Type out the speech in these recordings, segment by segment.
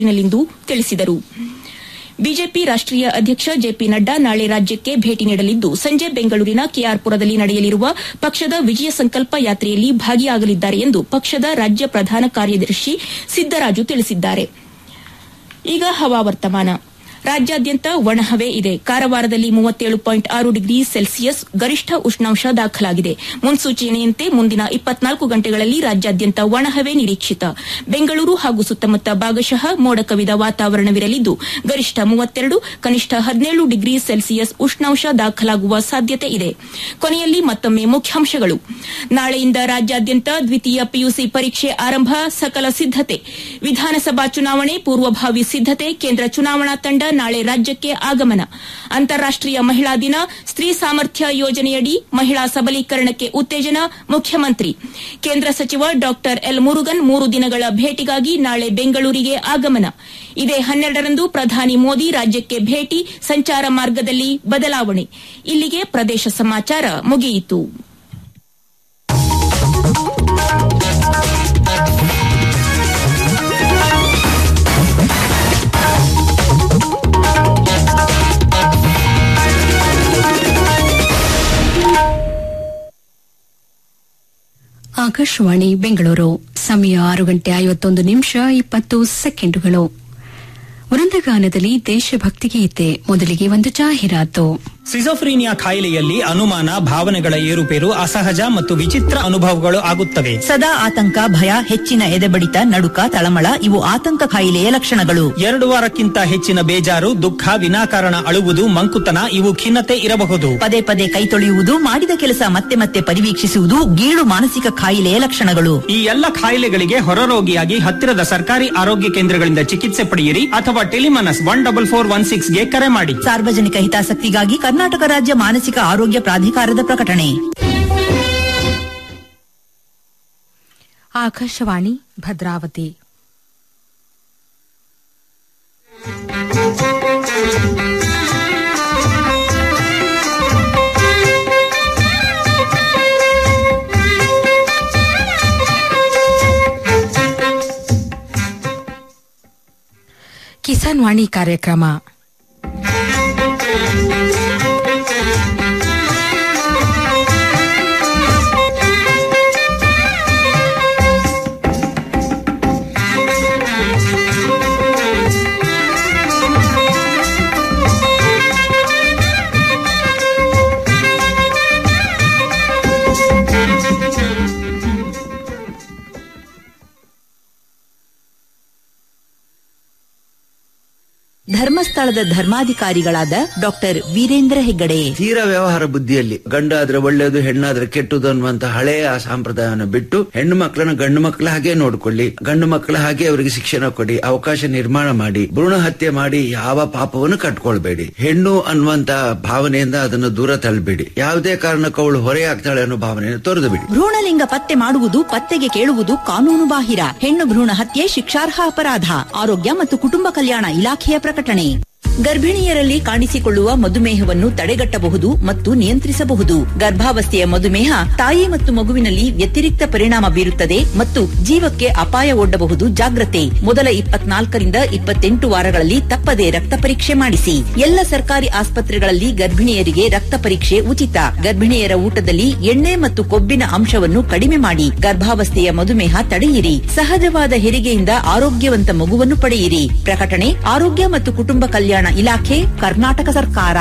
ನಲ್ಲಿಂದು ತಿಳಿಸಿದರು ಬಿಜೆಪಿ ರಾಷ್ಟೀಯ ಅಧ್ಯಕ್ಷ ಜೆಪಿ ನಡ್ಡಾ ನಾಳೆ ರಾಜ್ಯಕ್ಕೆ ಭೇಟಿ ನೀಡಲಿದ್ದು ಸಂಜೆ ಬೆಂಗಳೂರಿನ ಕೆಆರ್ಪುರದಲ್ಲಿ ನಡೆಯಲಿರುವ ಪಕ್ಷದ ವಿಜಯ ಸಂಕಲ್ಪ ಯಾತ್ರೆಯಲ್ಲಿ ಭಾಗಿಯಾಗಲಿದ್ದಾರೆ ಎಂದು ಪಕ್ಷದ ರಾಜ್ಯ ಪ್ರಧಾನ ಕಾರ್ಯದರ್ಶಿ ಸಿದ್ದರಾಜು ತಿಳಿಸಿದ್ದಾರೆ ಈಗ ಹವಾವರ್ತಮಾನ ರಾಜ್ಯಾದ್ಯಂತ ಒಣಹವೆ ಇದೆ ಕಾರವಾರದಲ್ಲಿ ಮೂವತ್ತೇಳು ಪಾಯಿಂಟ್ ಆರು ಡಿಗ್ರಿ ಸೆಲ್ಸಿಯಸ್ ಗರಿಷ್ಠ ಉಷ್ಣಾಂಶ ದಾಖಲಾಗಿದೆ ಮುನ್ಸೂಚನೆಯಂತೆ ಮುಂದಿನ ಇಪ್ಪತ್ನಾಲ್ಕು ಗಂಟೆಗಳಲ್ಲಿ ರಾಜ್ಯಾದ್ಯಂತ ಒಣಹವೆ ನಿರೀಕ್ಷಿತ ಬೆಂಗಳೂರು ಹಾಗೂ ಸುತ್ತಮುತ್ತ ಭಾಗಶಃ ಮೋಡ ಕವಿದ ವಾತಾವರಣವಿರಲಿದ್ದು ಗರಿಷ್ಠ ಮೂವತ್ತೆರಡು ಕನಿಷ್ಠ ಹದಿನೇಳು ಡಿಗ್ರಿ ಸೆಲ್ಸಿಯಸ್ ಉಷ್ಣಾಂಶ ದಾಖಲಾಗುವ ಸಾಧ್ಯತೆ ಇದೆ ಕೊನೆಯಲ್ಲಿ ಮತ್ತೊಮ್ಮೆ ಮುಖ್ಯಾಂಶಗಳು ನಾಳೆಯಿಂದ ರಾಜ್ಯಾದ್ಯಂತ ದ್ವಿತೀಯ ಪಿಯುಸಿ ಪರೀಕ್ಷೆ ಆರಂಭ ಸಕಲ ಸಿದ್ದತೆ ವಿಧಾನಸಭಾ ಚುನಾವಣೆ ಪೂರ್ವಭಾವಿ ಸಿದ್ದತೆ ಕೇಂದ್ರ ಚುನಾವಣಾ ತಂಡ ನಾಳೆ ರಾಜ್ಯಕ್ಕೆ ಆಗಮನ ಅಂತಾರಾಷ್ಟೀಯ ಮಹಿಳಾ ದಿನ ಸ್ತ್ರೀ ಸಾಮರ್ಥ್ಯ ಯೋಜನೆಯಡಿ ಮಹಿಳಾ ಸಬಲೀಕರಣಕ್ಕೆ ಉತ್ತೇಜನ ಮುಖ್ಯಮಂತ್ರಿ ಕೇಂದ್ರ ಸಚಿವ ಡಾ ಎಲ್ ಮುರುಗನ್ ಮೂರು ದಿನಗಳ ಭೇಟಿಗಾಗಿ ನಾಳೆ ಬೆಂಗಳೂರಿಗೆ ಆಗಮನ ಇದೇ ಹನ್ನೆರಡರಂದು ಪ್ರಧಾನಿ ಮೋದಿ ರಾಜ್ಯಕ್ಕೆ ಭೇಟಿ ಸಂಚಾರ ಮಾರ್ಗದಲ್ಲಿ ಬದಲಾವಣೆ ಇಲ್ಲಿಗೆ ಪ್ರದೇಶ ಸಮಾಚಾರ ಮುಗಿಯಿತು ಆಕಾಶವಾಣಿ ಬೆಂಗಳೂರು ಸಮಯ ಆರು ಗಂಟೆ ಐವತ್ತೊಂದು ನಿಮಿಷ ಇಪ್ಪತ್ತು ಸೆಕೆಂಡುಗಳು ವೃಂದಗಾನದಲ್ಲಿ ದೇಶಭಕ್ತಿ ಗೀತೆ ಮೊದಲಿಗೆ ಒಂದು ಜಾಹೀರಾತು ಸಿಜೋಫ್ರೀನಿಯಾ ಕಾಯಿಲೆಯಲ್ಲಿ ಅನುಮಾನ ಭಾವನೆಗಳ ಏರುಪೇರು ಅಸಹಜ ಮತ್ತು ವಿಚಿತ್ರ ಅನುಭವಗಳು ಆಗುತ್ತವೆ ಸದಾ ಆತಂಕ ಭಯ ಹೆಚ್ಚಿನ ಎದೆಬಡಿತ ನಡುಕ ತಳಮಳ ಇವು ಆತಂಕ ಕಾಯಿಲೆಯ ಲಕ್ಷಣಗಳು ಎರಡು ವಾರಕ್ಕಿಂತ ಹೆಚ್ಚಿನ ಬೇಜಾರು ದುಃಖ ವಿನಾಕಾರಣ ಅಳುವುದು ಮಂಕುತನ ಇವು ಖಿನ್ನತೆ ಇರಬಹುದು ಪದೇ ಪದೇ ಕೈ ತೊಳೆಯುವುದು ಮಾಡಿದ ಕೆಲಸ ಮತ್ತೆ ಮತ್ತೆ ಪರಿವೀಕ್ಷಿಸುವುದು ಗೀಳು ಮಾನಸಿಕ ಕಾಯಿಲೆಯ ಲಕ್ಷಣಗಳು ಈ ಎಲ್ಲ ಕಾಯಿಲೆಗಳಿಗೆ ಹೊರರೋಗಿಯಾಗಿ ಹತ್ತಿರದ ಸರ್ಕಾರಿ ಆರೋಗ್ಯ ಕೇಂದ್ರಗಳಿಂದ ಚಿಕಿತ್ಸೆ ಪಡೆಯಿರಿ ಅಥವಾ Tele MANAS one double four one ಸಿಕ್ಸ್ಗೆ ಕರೆ ಮಾಡಿ ಸಾರ್ವಜನಿಕ ಹಿತಾಸಕ್ತಿಗಾಗಿ ಕರ್ನಾಟಕ ರಾಜ್ಯ ಮಾನಸಿಕ ಆರೋಗ್ಯ ಪ್ರಾಧಿಕಾರದ ಪ್ರಕಟಣೆ ಆಕಾಶವಾಣಿ ಭದ್ರಾವತಿ ಕಿಸಾನ್ ವಾಣಿ ಕಾರ್ಯಕ್ರಮ ಧರ್ಮಸ್ಥಳದ ಧರ್ಮಾಧಿಕಾರಿಗಳಾದ ಡಾಕ್ಟರ್ ವೀರೇಂದ್ರ ಹೆಗ್ಗಡೆ ತೀರ ವ್ಯವಹಾರ ಬುದ್ಧಿಯಲ್ಲಿ ಗಂಡಾದ್ರೆ ಒಳ್ಳೆಯದು ಹೆಣ್ಣಾದ್ರೆ ಕೆಟ್ಟದು ಅನ್ನುವಂತ ಹಳೆಯ ಆ ಸಂಪ್ರದಾಯವನ್ನು ಬಿಟ್ಟು ಹೆಣ್ಣು ಮಕ್ಕಳನ್ನ ಗಂಡು ಮಕ್ಕಳ ಹಾಗೆ ನೋಡ್ಕೊಳ್ಳಿ ಗಂಡು ಮಕ್ಕಳ ಹಾಗೆ ಅವರಿಗೆ ಶಿಕ್ಷಣ ಕೊಡಿ ಅವಕಾಶ ನಿರ್ಮಾಣ ಮಾಡಿ ಭ್ರೂಣ ಹತ್ಯೆ ಮಾಡಿ ಯಾವ ಪಾಪವನ್ನು ಕಟ್ಕೊಳ್ಬೇಡಿ ಹೆಣ್ಣು ಅನ್ನುವಂತ ಭಾವನೆಯಿಂದ ಅದನ್ನು ದೂರ ತಳ್ಳಬೇಡಿ ಯಾವುದೇ ಕಾರಣಕ್ಕೂ ಅವಳು ಹೊರೆಯಾಗ್ತಾಳೆ ಅನ್ನೋ ಭಾವನೆಯನ್ನು ತೊರೆದು ಬಿಡಿ ಭ್ರೂಣಲಿಂಗ ಪತ್ತೆ ಮಾಡುವುದು ಪತ್ತೆಗೆ ಕೇಳುವುದು ಕಾನೂನು ಬಾಹಿರ ಹೆಣ್ಣು ಭ್ರೂಣ ಹತ್ಯೆ ಶಿಕ್ಷಾರ್ಹ ಅಪರಾಧ ಆರೋಗ್ಯ ಮತ್ತು ಕುಟುಂಬ ಕಲ್ಯಾಣ ಇಲಾಖೆಯ ಪ್ರಕಟಣೆ ಗರ್ಭಿಣಿಯರಲ್ಲಿ ಕಾಣಿಸಿಕೊಳ್ಳುವ ಮಧುಮೇಹವನ್ನು ತಡೆಗಟ್ಟಬಹುದು ಮತ್ತು ನಿಯಂತ್ರಿಸಬಹುದು ಗರ್ಭಾವಸ್ಥೆಯ ಮಧುಮೇಹ ತಾಯಿ ಮತ್ತು ಮಗುವಿನಲ್ಲಿ ವ್ಯತಿರಿಕ್ತ ಪರಿಣಾಮ ಬೀರುತ್ತದೆ ಮತ್ತು ಜೀವಕ್ಕೆ ಅಪಾಯ ಒಡ್ಡಬಹುದು ಜಾಗ್ರತೆ ಮೊದಲ ಇಪ್ಪತ್ನಾಲ್ಕರಿಂದ ಇಪ್ಪತ್ತೆಂಟು ವಾರಗಳಲ್ಲಿ ತಪ್ಪದೆ ರಕ್ತ ಪರೀಕ್ಷೆ ಮಾಡಿಸಿ ಎಲ್ಲ ಸರ್ಕಾರಿ ಆಸ್ಪತ್ರೆಗಳಲ್ಲಿ ಗರ್ಭಿಣಿಯರಿಗೆ ರಕ್ತ ಪರೀಕ್ಷೆ ಉಚಿತ ಗರ್ಭಿಣಿಯರ ಊಟದಲ್ಲಿ ಎಣ್ಣೆ ಮತ್ತು ಕೊಬ್ಬಿನ ಅಂಶವನ್ನು ಕಡಿಮೆ ಮಾಡಿ ಗರ್ಭಾವಸ್ಥೆಯ ಮಧುಮೇಹ ತಡೆಯಿರಿ ಸಹಜವಾದ ಹೆರಿಗೆಯಿಂದ ಆರೋಗ್ಯವಂತ ಮಗುವನ್ನು ಪಡೆಯಿರಿ ಪ್ರಕಟಣೆ ಆರೋಗ್ಯ ಮತ್ತು ಕುಟುಂಬ ಕಲ್ಯಾಣ ಇಲಾಖೆ ಕರ್ನಾಟಕ ಸರ್ಕಾರ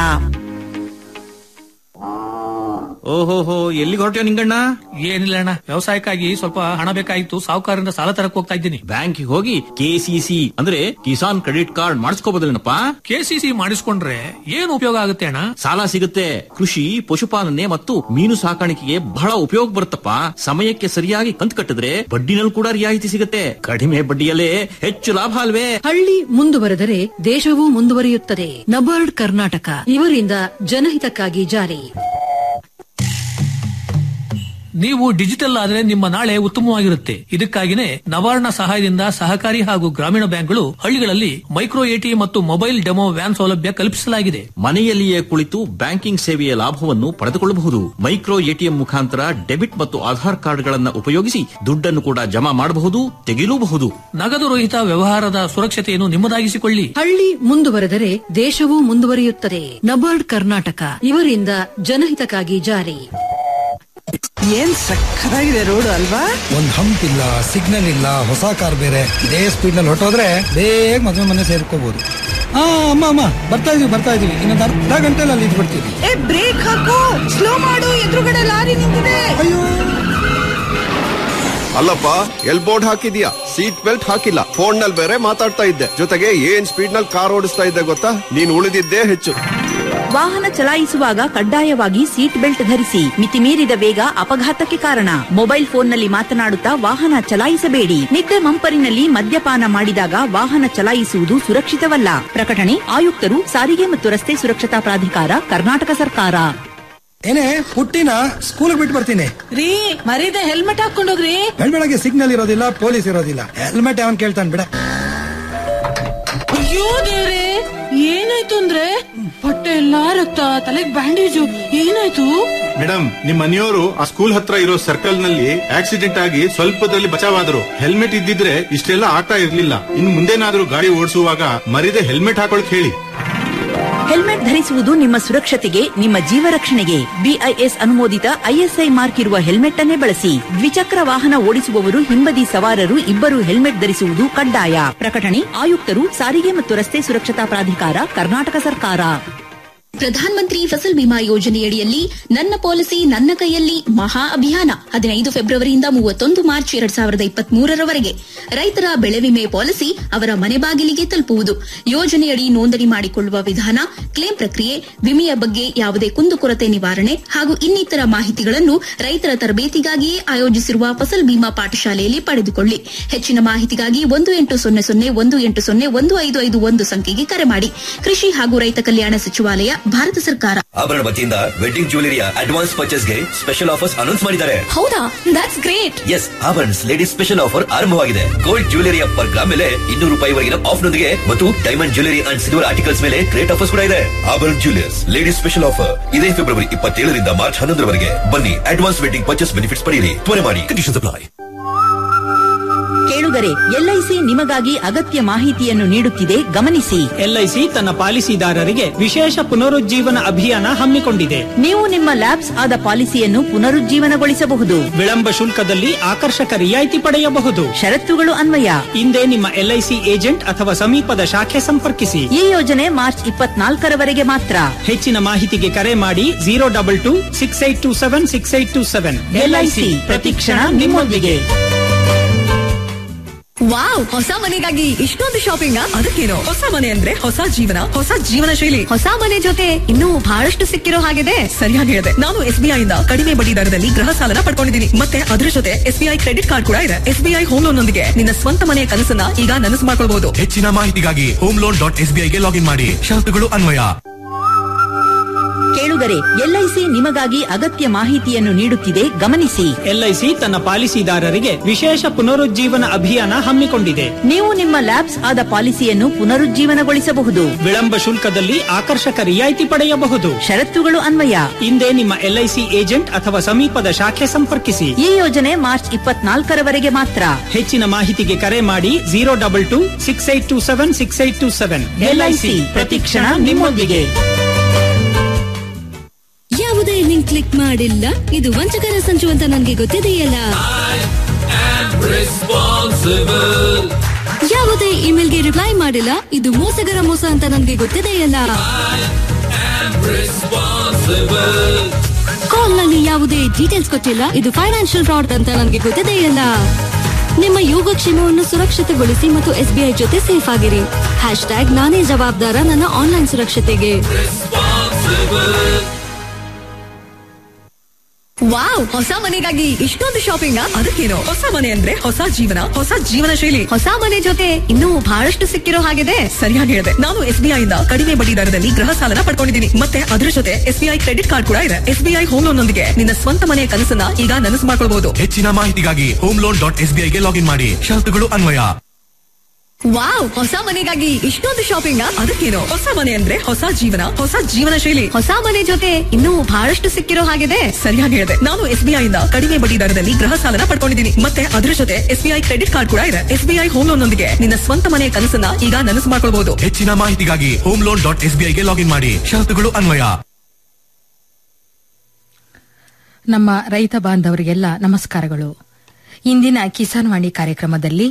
ಓಹೋಹೋ ಎಲ್ಲಿಗೆ ಹೊರಟ್ಯೋ ನಿಂಗಣ್ಣ ಏನಿಲ್ಲ ಅಣ್ಣ ವ್ಯವಸಾಯಕ್ಕಾಗಿ ಸ್ವಲ್ಪ ಹಣ ಬೇಕಾಗಿತ್ತು ಸಾಹುಕಾರರಿಂದ ಸಾಲ ತರಕ್ ಹೋಗ್ತಾ ಇದ್ದೀನಿ ಬ್ಯಾಂಕಿಗೆ ಹೋಗಿ ಕೆಸಿಸಿ ಅಂದ್ರೆ ಕಿಸಾನ್ ಕ್ರೆಡಿಟ್ ಕಾರ್ಡ್ ಮಾಡಿಸ್ಕೋಬೋದಲ್ಲೇನಪ್ಪ ಕೆಸಿಸಿ ಮಾಡಿಸ್ಕೊಂಡ್ರೆ ಏನ್ ಉಪಯೋಗ ಆಗುತ್ತೆ ಅಣ್ಣ ಸಾಲ ಸಿಗುತ್ತೆ ಕೃಷಿ ಪಶುಪಾಲನೆ ಮತ್ತು ಮೀನು ಸಾಕಾಣಿಕೆಗೆ ಬಹಳ ಉಪಯೋಗ ಬರುತ್ತಪ್ಪ ಸಮಯಕ್ಕೆ ಸರಿಯಾಗಿ ಕಂತು ಕಟ್ಟಿದ್ರೆ ಬಡ್ಡಿನಲ್ಲಿ ಕೂಡ ರಿಯಾಯಿತಿ ಸಿಗುತ್ತೆ ಕಡಿಮೆ ಬಡ್ಡಿಯಲ್ಲೇ ಹೆಚ್ಚು ಲಾಭ ಅಲ್ವೇ ಹಳ್ಳಿ ಮುಂದುವರೆದರೆ ದೇಶವೂ ಮುಂದುವರಿಯುತ್ತದೆ ನಬಾರ್ಡ್ ಕರ್ನಾಟಕ ಇವರಿಂದ ಜನಹಿತಕ್ಕಾಗಿ ಜಾರಿ ನೀವು ಡಿಜಿಟಲ್ ಆದ್ರೆ ನಿಮ್ಮ ನಾಳೆ ಉತ್ತಮವಾಗಿರುತ್ತೆ ಇದಕ್ಕಾಗಿನೇ ನವಾರ್ಣ ಸಹಾಯದಿಂದ ಸಹಕಾರಿ ಹಾಗೂ ಗ್ರಾಮೀಣ ಬ್ಯಾಂಕ್ಗಳು ಹಳ್ಳಿಗಳಲ್ಲಿ ಮೈಕ್ರೋ ಎಟಿಎಂ ಮತ್ತು ಮೊಬೈಲ್ ಡೆಮೋ ವ್ಯಾನ್ ಸೌಲಭ್ಯ ಕಲ್ಪಿಸಲಾಗಿದೆ ಮನೆಯಲ್ಲಿಯೇ ಕುಳಿತು ಬ್ಯಾಂಕಿಂಗ್ ಸೇವೆಯ ಲಾಭವನ್ನು ಪಡೆದುಕೊಳ್ಳಬಹುದು ಮೈಕ್ರೋ ಎಟಿಎಂ ಮುಖಾಂತರ ಡೆಬಿಟ್ ಮತ್ತು ಆಧಾರ್ ಕಾರ್ಡ್ಗಳನ್ನು ಉಪಯೋಗಿಸಿ ದುಡ್ಡನ್ನು ಕೂಡ ಜಮಾ ಮಾಡಬಹುದು ತೆಗೆಯಲೂಬಹುದು ನಗದು ರಹಿತ ವ್ಯವಹಾರದ ಸುರಕ್ಷತೆಯನ್ನು ನಿಮ್ಮದಾಗಿಸಿಕೊಳ್ಳಿ ಹಳ್ಳಿ ಮುಂದುವರೆದರೆ ದೇಶವೂ ಮುಂದುವರಿಯುತ್ತದೆ ನಬಾರ್ಡ್ ಕರ್ನಾಟಕ ಇವರಿಂದ ಜನಹಿತಕ್ಕಾಗಿ ಜಾರಿ ಏನ್ ಸಕ್ಕತ್ತಾಗಿದೆ ರೋಡ್ ಅಲ್ವಾ ಒಂದ್ ಹಂಪ್ ಇಲ್ಲ ಸಿಗ್ನಲ್ ಇಲ್ಲ ಹೊಸ ಕಾರ್ ಬೇರೆ ಇದೇ ಸ್ಪೀಡ್ ನಲ್ಲಿ ಹೊಟ್ಟೋದ್ರೆ ಬೇಗ ಮದುವೆ ಮನೆ ಸೇರ್ಕೋಬಹುದು ಹಾ ಅಮ್ಮ ಅಮ್ಮ ಬರ್ತಾ ಇದೀವಿ ಬರ್ತಾ ಇದೀವಿ ಇನ್ನೊಂದು ಅರ್ಧ ಗಂಟೆಲಿ ಅಲ್ಲಿ ಇದ್ಬಿಡ್ತೀವಿ ಏ ಬ್ರೇಕ್ ಹಾಕು ಸ್ಲೋ ಮಾಡು ಎದುರುಗಡೆ ಲಾರಿ ನಿಂತಿದೆ ಅಯ್ಯೋ ಅಲ್ಲಪ್ಪ ಎಲ್ ಬೋರ್ಡ್ ಹಾಕಿದ್ಯಾ ಸೀಟ್ ಬೆಲ್ಟ್ ಹಾಕಿಲ್ಲ ಫೋನ್ ನಲ್ಲಿ ಬೇರೆ ಮಾತಾಡ್ತಾ ಇದ್ದೆ ಜೊತೆಗೆ ಏನ್ ಸ್ಪೀಡ್ ನಲ್ಲಿ ಕಾರ್ ಓಡಿಸ್ತಾ ಇದ್ದೆ ಗೊತ್ತಾ ನೀನ್ ಉಳಿದಿದ್ದೇ ಹೆಚ್ಚು ವಾಹನ ಚಲಾಯಿಸುವಾಗ ಕಡ್ಡಾಯವಾಗಿ ಸೀಟ್ ಬೆಲ್ಟ್ ಧರಿಸಿ ಮಿತಿಮೀರಿದ ವೇಗ ಅಪಘಾತಕ್ಕೆ ಕಾರಣ ಮೊಬೈಲ್ ಫೋನ್ನಲ್ಲಿ ಮಾತನಾಡುತ್ತಾ ವಾಹನ ಚಲಾಯಿಸಬೇಡಿ ನಿದ್ದೆ ಮಂಪರಿನಲ್ಲಿ ಮದ್ಯಪಾನ ಮಾಡಿದಾಗ ವಾಹನ ಚಲಾಯಿಸುವುದು ಸುರಕ್ಷಿತವಲ್ಲ ಪ್ರಕಟಣೆ ಆಯುಕ್ತರು ಸಾರಿಗೆ ಮತ್ತು ರಸ್ತೆ ಸುರಕ್ಷತಾ ಪ್ರಾಧಿಕಾರ ಕರ್ನಾಟಕ ಸರ್ಕಾರ ಏನೇ ಪುಟ್ಟಿನ ಸ್ಕೂಲ್ ಬಿಟ್ಟು ಬರ್ತೀನಿ ರೀ ಮರೀದೆ ಹೆಲ್ಮೆಟ್ ಹಾಕೊಂಡೋಗ್ರಿ ಬೆಳಗ್ಗೆ ಸಿಗ್ನಲ್ ಇರೋದಿಲ್ಲ ಪೊಲೀಸ್ ಇರೋದಿಲ್ಲ ಹೆಲ್ಮೆಟ್ ಅವನ್ ಕೇಳ್ತಾನೆ ಬಿಡ ಅಯ್ಯೋ ದೇವ್ರೆ ಏನಾಯ್ತು ಅಂದ್ರೆ ಹೊಟ್ಟೆ ಎಲ್ಲಾ ರಕ್ತ ತಲೆಗ್ ಬ್ಯಾಂಡೇಜು ಏನಾಯ್ತು ಮೇಡಮ್ ನಿಮ್ ಮನೆಯವರು ಆ ಸ್ಕೂಲ್ ಹತ್ರ ಇರೋ ಸರ್ಕಲ್ ನಲ್ಲಿ ಆಕ್ಸಿಡೆಂಟ್ ಆಗಿ ಸ್ವಲ್ಪದಲ್ಲಿ ಬಚಾವಾದ್ರು ಹೆಲ್ಮೆಟ್ ಇದ್ದಿದ್ರೆ ಇಷ್ಟೆಲ್ಲ ಆಗ್ತಾ ಇರ್ಲಿಲ್ಲ ಇನ್ ಮುಂದೇನಾದ್ರೂ ಗಾಡಿ ಓಡಿಸುವಾಗ ಮರಿದೆ ಹೆಲ್ಮೆಟ್ ಹಾಕೊಳಕ್ ಹೇಳಿ ಹೆಲ್ಮೆಟ್ ಧರಿಸುವುದು ನಿಮ್ಮ ಸುರಕ್ಷತೆಗೆ ನಿಮ್ಮ ಜೀವ ರಕ್ಷಣೆಗೆ ಬಿಐಎಸ್ ಅನುಮೋದಿತ ಐಎಸ್ಐ ಮಾರ್ಕ್ ಇರುವ ಹೆಲ್ಮೆಟ್ ಅನ್ನೇ ಬಳಸಿ ದ್ವಿಚಕ್ರ ವಾಹನ ಓಡಿಸುವವರು ಹಿಂಬದಿ ಸವಾರರು ಇಬ್ಬರು ಹೆಲ್ಮೆಟ್ ಧರಿಸುವುದು ಕಡ್ಡಾಯ ಪ್ರಕಟಣೆ ಆಯುಕ್ತರು ಸಾರಿಗೆ ಮತ್ತು ರಸ್ತೆ ಸುರಕ್ಷತಾ ಪ್ರಾಧಿಕಾರ ಕರ್ನಾಟಕ ಸರ್ಕಾರ ಪ್ರಧಾನ ಮಂತ್ರಿ ಫಸಲ್ ಬಿಮಾ ಯೋಜನೆಯಡಿಯಲ್ಲಿ ನನ್ನ ಪಾಲಿಸಿ ನನ್ನ ಕೈಯಲ್ಲಿ ಮಹಾ ಅಭಿಯಾನ ಹದಿನೈದು ಫೆಬ್ರವರಿಯಿಂದ ಮೂವತ್ತೊಂದು ಮಾರ್ಚ್ ಎರಡ್ ಸಾವಿರದ ಇಪ್ಪತ್ತ್ ಮೂರರವರೆಗೆ ರೈತರ ಬೆಳೆ ವಿಮೆ ಪಾಲಿಸಿ ಅವರ ಮನೆ ಬಾಗಿಲಿಗೆ ತಲುಪುವುದು ಯೋಜನೆಯಡಿ ನೋಂದಣಿ ಮಾಡಿಕೊಳ್ಳುವ ವಿಧಾನ ಕ್ಲೇಮ್ ಪ್ರಕ್ರಿಯೆ ವಿಮೆಯ ಬಗ್ಗೆ ಯಾವುದೇ ಕುಂದುಕೊರತೆ ನಿವಾರಣೆ ಹಾಗೂ ಇನ್ನಿತರ ಮಾಹಿತಿಗಳನ್ನು ರೈತರ ತರಬೇತಿಗಾಗಿಯೇ ಆಯೋಜಿಸಿರುವ ಫಸಲ್ ಬಿಮಾ ಪಾಠಶಾಲೆಯಲ್ಲಿ ಪಡೆದುಕೊಳ್ಳಿ ಹೆಚ್ಚಿನ ಮಾಹಿತಿಗಾಗಿ ಒಂದು ಎಂಟು ಸೊನ್ನೆ ಸೊನ್ನೆ ಒಂದು ಎಂಟು ಸೊನ್ನೆ ಒಂದು ಐದು ಐದು ಒಂದು ಸಂಖ್ಯೆಗೆ ಕರೆ ಮಾಡಿ ಕೃಷಿ ಹಾಗೂ ರೈತ ಕಲ್ಯಾಣ ಸಚಿವಾಲಯ ಭಾರತ ಸರ್ಕಾರ ಆಭರಣ ವತಿಯಿಂದ ವೆಡ್ಡಿಂಗ್ ಜ್ಯುವೆಲರಿಯ ಅಡ್ವಾನ್ಸ್ ಪರ್ಚೇಸ್ಗೆ ಸ್ಪೆಷಲ್ ಆಫರ್ಸ್ ಅನೌನ್ಸ್ ಮಾಡಿದ್ದಾರೆ ಹೌದಾ that's great yes Abharan ladies special offer ಆರಂಭವಾಗಿದೆ ಗೋಲ್ಡ್ ಜ್ಯುವೆಲರಿಯ ಪರ್ ಗ್ರಾಮ್ ಮೇಲೆ ಇನ್ನೂರು ರೂಪಾಯಿವರೆಗಿನ ಆಫ್ ನೊಂದಿಗೆ ಮತ್ತು diamond jewellery and silver articles ಮೇಲೆ ಗ್ರೇಟ್ ಆಫರ್ಸ್ ಕೂಡ ಇದೆ Abharan jewellers ladies special offer ಇದೇ ಫೆಬ್ರವರಿ ಇಪ್ಪತ್ತೇಳರಿಂದ ಮಾರ್ಚ್ ಹನ್ನೊಂದರವರೆಗೆ ಬನ್ನಿ ಅಡ್ವಾನ್ಸ್ ವೆಡ್ಡಿಂಗ್ ಪರ್ಚೇಸ್ ಬೆನಿಫಿಟ್ಸ್ ಪಡೆಯಿರಿ ತ್ವರೆ ಮಾಡಿ ಕಂಡೀಷನ್ ಅಪ್ಲೈ ಕೇಳುಗರೆ ಎಲ್ಐಸಿ ನಿಮಗಾಗಿ ಅಗತ್ಯ ಮಾಹಿತಿಯನ್ನು ನೀಡುತ್ತಿದೆ ಗಮನಿಸಿ ಎಲ್ಐಸಿ ತನ್ನ ಪಾಲಿಸಿದಾರರಿಗೆ ವಿಶೇಷ ಪುನರುಜ್ಜೀವನ ಅಭಿಯಾನ ಹಮ್ಮಿಕೊಂಡಿದೆ ನೀವು ನಿಮ್ಮ ಲ್ಯಾಬ್ಸ್ ಆದ ಪಾಲಿಸಿಯನ್ನು ಪುನರುಜ್ಜೀವನಗೊಳಿಸಬಹುದು ವಿಳಂಬ ಶುಲ್ಕದಲ್ಲಿ ಆಕರ್ಷಕ ರಿಯಾಯಿತಿ ಪಡೆಯಬಹುದು ಷರತ್ತುಗಳು ಅನ್ವಯ ಹಿಂದೆ ನಿಮ್ಮ ಎಲ್ಐಸಿ ಏಜೆಂಟ್ ಅಥವಾ ಸಮೀಪದ ಶಾಖೆ ಸಂಪರ್ಕಿಸಿ ಈ ಯೋಜನೆ ಮಾರ್ಚ್ ಇಪ್ಪತ್ನಾಲ್ಕರವರೆಗೆ ಮಾತ್ರ ಹೆಚ್ಚಿನ ಮಾಹಿತಿಗೆ ಕರೆ ಮಾಡಿ zero double two six eight two seven six eight two seven LIC ಪ್ರತಿಕ್ಷಣ ನಿಮ್ಮೊಂದಿಗೆ ವಾವ್ ಹೊಸ ಮನೆಗಾಗಿ ಇಷ್ಟೊಂದು ಶಾಪಿಂಗ್ ಅದಕ್ಕೇನು ಹೊಸ ಮನೆ ಅಂದ್ರೆ ಹೊಸ ಜೀವನ ಹೊಸ ಜೀವನ ಶೈಲಿ ಹೊಸ ಮನೆ ಜೊತೆ ಇನ್ನೂ ಬಹಳಷ್ಟು ಸಿಕ್ಕಿರೋ ಹಾಗಿದೆ ಸರಿಯಾಗಿ ಹೇಳಿದೆ ನಾನು ಎಸ್ಬಿಐ ಇಂದ ಕಡಿಮೆ ಬಡ್ಡಿ ದರದಲ್ಲಿ ಗೃಹ ಸಾಲನ ಪಡ್ಕೊಂಡಿದ್ದೀನಿ ಮತ್ತೆ ಅದರ ಜೊತೆ ಎಸ್ಬಿಐ ಕ್ರೆಡಿಟ್ ಕಾರ್ಡ್ ಕೂಡ ಇದೆ ಎಸ್ಬಿಐ ಹೋಮ್ ಲೋನ್ ನೊಂದಿಗೆ ನಿನ್ನ ಸ್ವಂತ ಮನೆಯ ಕನಸನ್ನ ಈಗ ನನಸು ಮಾಡ್ಕೊಳ್ಬಹುದು ಹೆಚ್ಚಿನ ಮಾಹಿತಿಗಾಗಿ ಹೋಮ್ ಲೋನ್ ಡಾಟ್ ಎಸ್ಬಿಐಗೆ ಲಾಗಿನ್ ಮಾಡಿ ಷರತ್ತುಗಳು ಅನ್ವಯ ಕೇಳುಗರೆ ಎಲ್ಐಸಿ ನಿಮಗಾಗಿ ಅಗತ್ಯ ಮಾಹಿತಿಯನ್ನು ನೀಡುತ್ತಿದೆ ಗಮನಿಸಿ ಎಲ್ಐಸಿ ತನ್ನ ಪಾಲಿಸಿದಾರರಿಗೆ ವಿಶೇಷ ಪುನರುಜ್ಜೀವನ ಅಭಿಯಾನ ಹಮ್ಮಿಕೊಂಡಿದೆ ನೀವು ನಿಮ್ಮ ಲ್ಯಾಬ್ಸ್ ಆದ ಪಾಲಿಸಿಯನ್ನು ಪುನರುಜ್ಜೀವನಗೊಳಿಸಬಹುದು ವಿಳಂಬ ಶುಲ್ಕದಲ್ಲಿ ಆಕರ್ಷಕ ರಿಯಾಯಿತಿ ಪಡೆಯಬಹುದು ಷರತ್ತುಗಳು ಅನ್ವಯ ಹಿಂದೆ ನಿಮ್ಮ ಎಲ್ಐಸಿ ಏಜೆಂಟ್ ಅಥವಾ ಸಮೀಪದ ಶಾಖೆ ಸಂಪರ್ಕಿಸಿ ಈ ಯೋಜನೆ ಮಾರ್ಚ್ ಇಪ್ಪತ್ನಾಲ್ಕರವರೆಗೆ ಮಾತ್ರ ಹೆಚ್ಚಿನ ಮಾಹಿತಿಗೆ ಕರೆ ಮಾಡಿ zero double two six eight two seven six eight two seven LIC ಪ್ರತಿಕ್ಷಣ ನಿಮ್ಮೊಂದಿಗೆ ಯಾವುದೇ ಲಿಂಕ್ ಕ್ಲಿಕ್ ಮಾಡಿಲ್ಲ ಇದು ವಂಚಕರ ಸಂಚು ಅಂತ ನನಗೆ ಗೊತ್ತಿದೆಯಲ್ಲ ಯಾವುದೇ ಇಮೇಲ್ಗೆ ರಿಪ್ಲೈ ಮಾಡಿಲ್ಲ ಇದು ಮೋಸಗರ ಮೋಸ ಅಂತ ನನಗೆ ಗೊತ್ತಿದೆಯಲ್ಲ ಕಾಲ್ ನಲ್ಲಿ ಯಾವುದೇ ಡೀಟೇಲ್ಸ್ ಕೊಟ್ಟಿಲ್ಲ ಇದು ಫೈನಾನ್ಷಿಯಲ್ ಫ್ರಾಡ್ ಅಂತ ನನಗೆ ಗೊತ್ತಿದೆಯಲ್ಲ ನಿಮ್ಮ ಯೋಗಕ್ಷೇಮವನ್ನು ಸುರಕ್ಷಿತಗೊಳಿಸಿ ಮತ್ತು ಎಸ್ಬಿಐ ಜೊತೆ ಸೇಫ್ ಆಗಿರಿ ಹ್ಯಾಶ್ ಟ್ಯಾಗ್ ನಾನೇ ಜವಾಬ್ದಾರ ನನ್ನ ಆನ್ಲೈನ್ ಸುರಕ್ಷತೆಗೆ ವಾವ್ ಹೊಸ ಮನೆಗಾಗಿ ಇಷ್ಟೊಂದು ಶಾಪಿಂಗ್ ಅದಕ್ಕೇನು ಹೊಸ ಮನೆ ಅಂದ್ರೆ ಹೊಸ ಜೀವನ ಹೊಸ ಜೀವನ ಶೈಲಿ ಹೊಸ ಮನೆ ಜೊತೆ ಇನ್ನೂ ಬಹಳಷ್ಟು ಸಿಕ್ಕಿರೋ ಹಾಗಿದೆ ಸರಿಯಾಗಿ ಹೇಳಿದೆ ನಾನು ಎಸ್ಬಿಐ ಇಂದ ಕಡಿಮೆ ಬಡ್ಡಿ ದರದಲ್ಲಿ ಗೃಹ ಸಾಲನ ಪಡ್ಕೊಂಡಿದ್ದೀನಿ ಮತ್ತೆ ಅದರ ಜೊತೆ ಎಸ್ಬಿಐ ಕ್ರೆಡಿಟ್ ಕಾರ್ಡ್ ಕೂಡ ಇದೆ ಎಸ್ಬಿಐ ಹೋಮ್ ಲೋನ್ ನೊಂದಿಗೆ ನಿನ್ನ ಸ್ವಂತ ಮನೆಯ ಕನಸನ್ನ ಈಗ ನನಸು ಮಾಡ್ಕೊಳ್ಬಹುದು ಹೆಚ್ಚಿನ ಮಾಹಿತಿಗಾಗಿ ಹೋಮ್ ಲೋನ್ ಡಾಟ್ ಎಸ್ಬಿಐಗೆ ಲಾಗಿನ್ ಮಾಡಿ ಷರತ್ತುಗಳು ಅನ್ವಯ ವಾವ್ ಹೊಸ ಮನೆಗಾಗಿ ಇಷ್ಟೊಂದು ಶಾಪಿಂಗ್ ಅದಕ್ಕೇನು ಹೊಸ ಮನೆ ಅಂದ್ರೆ ಹೊಸ ಜೀವನ ಹೊಸ ಜೀವನ ಶೈಲಿ ಹೊಸ ಮನೆ ಜೊತೆ ಇನ್ನೂ ಬಹಳಷ್ಟು ಸಿಕ್ಕಿರೋ ಹಾಗಿದೆ ಸರಿಯಾಗಿ ಹೇಳಿದೆ ನಾನು ಎಸ್ಬಿಐ ಇಂದ ಕಡಿಮೆ ಬಡ್ಡಿ ದರದಲ್ಲಿ ಗೃಹ ಸಾಲನ ಪಡ್ಕೊಂಡಿದ್ದೀನಿ ಮತ್ತೆ ಅದರ ಜೊತೆ ಎಸ್ಬಿಐ ಕ್ರೆಡಿಟ್ ಕಾರ್ಡ್ ಕೂಡ ಇದೆ ಎಸ್ಬಿಐ ಹೋಮ್ ಲೋನ್ ನೊಂದಿಗೆ ನಿನ್ನ ಸ್ವಂತ ಮನೆಯ ಕನಸನ್ನ ಈಗ ನನಸು ಮಾಡ್ಕೊಳ್ಬಹುದು ಹೆಚ್ಚಿನ ಮಾಹಿತಿಗಾಗಿ ಹೋಮ್ ಲೋನ್ ಡಾಟ್ ಎಸ್ಬಿಐಗೆ ಲಾಗಿನ್ ಮಾಡಿ ಷರತ್ತುಗಳು ಅನ್ವಯ ನಮ್ಮ ರೈತ ಬಾಂಧವರಿಗೆಲ್ಲ ನಮಸ್ಕಾರಗಳು ಇಂದಿನ ಕಿಸಾನ್ ವಾಣಿ ಕಾರ್ಯಕ್ರಮದಲ್ಲಿ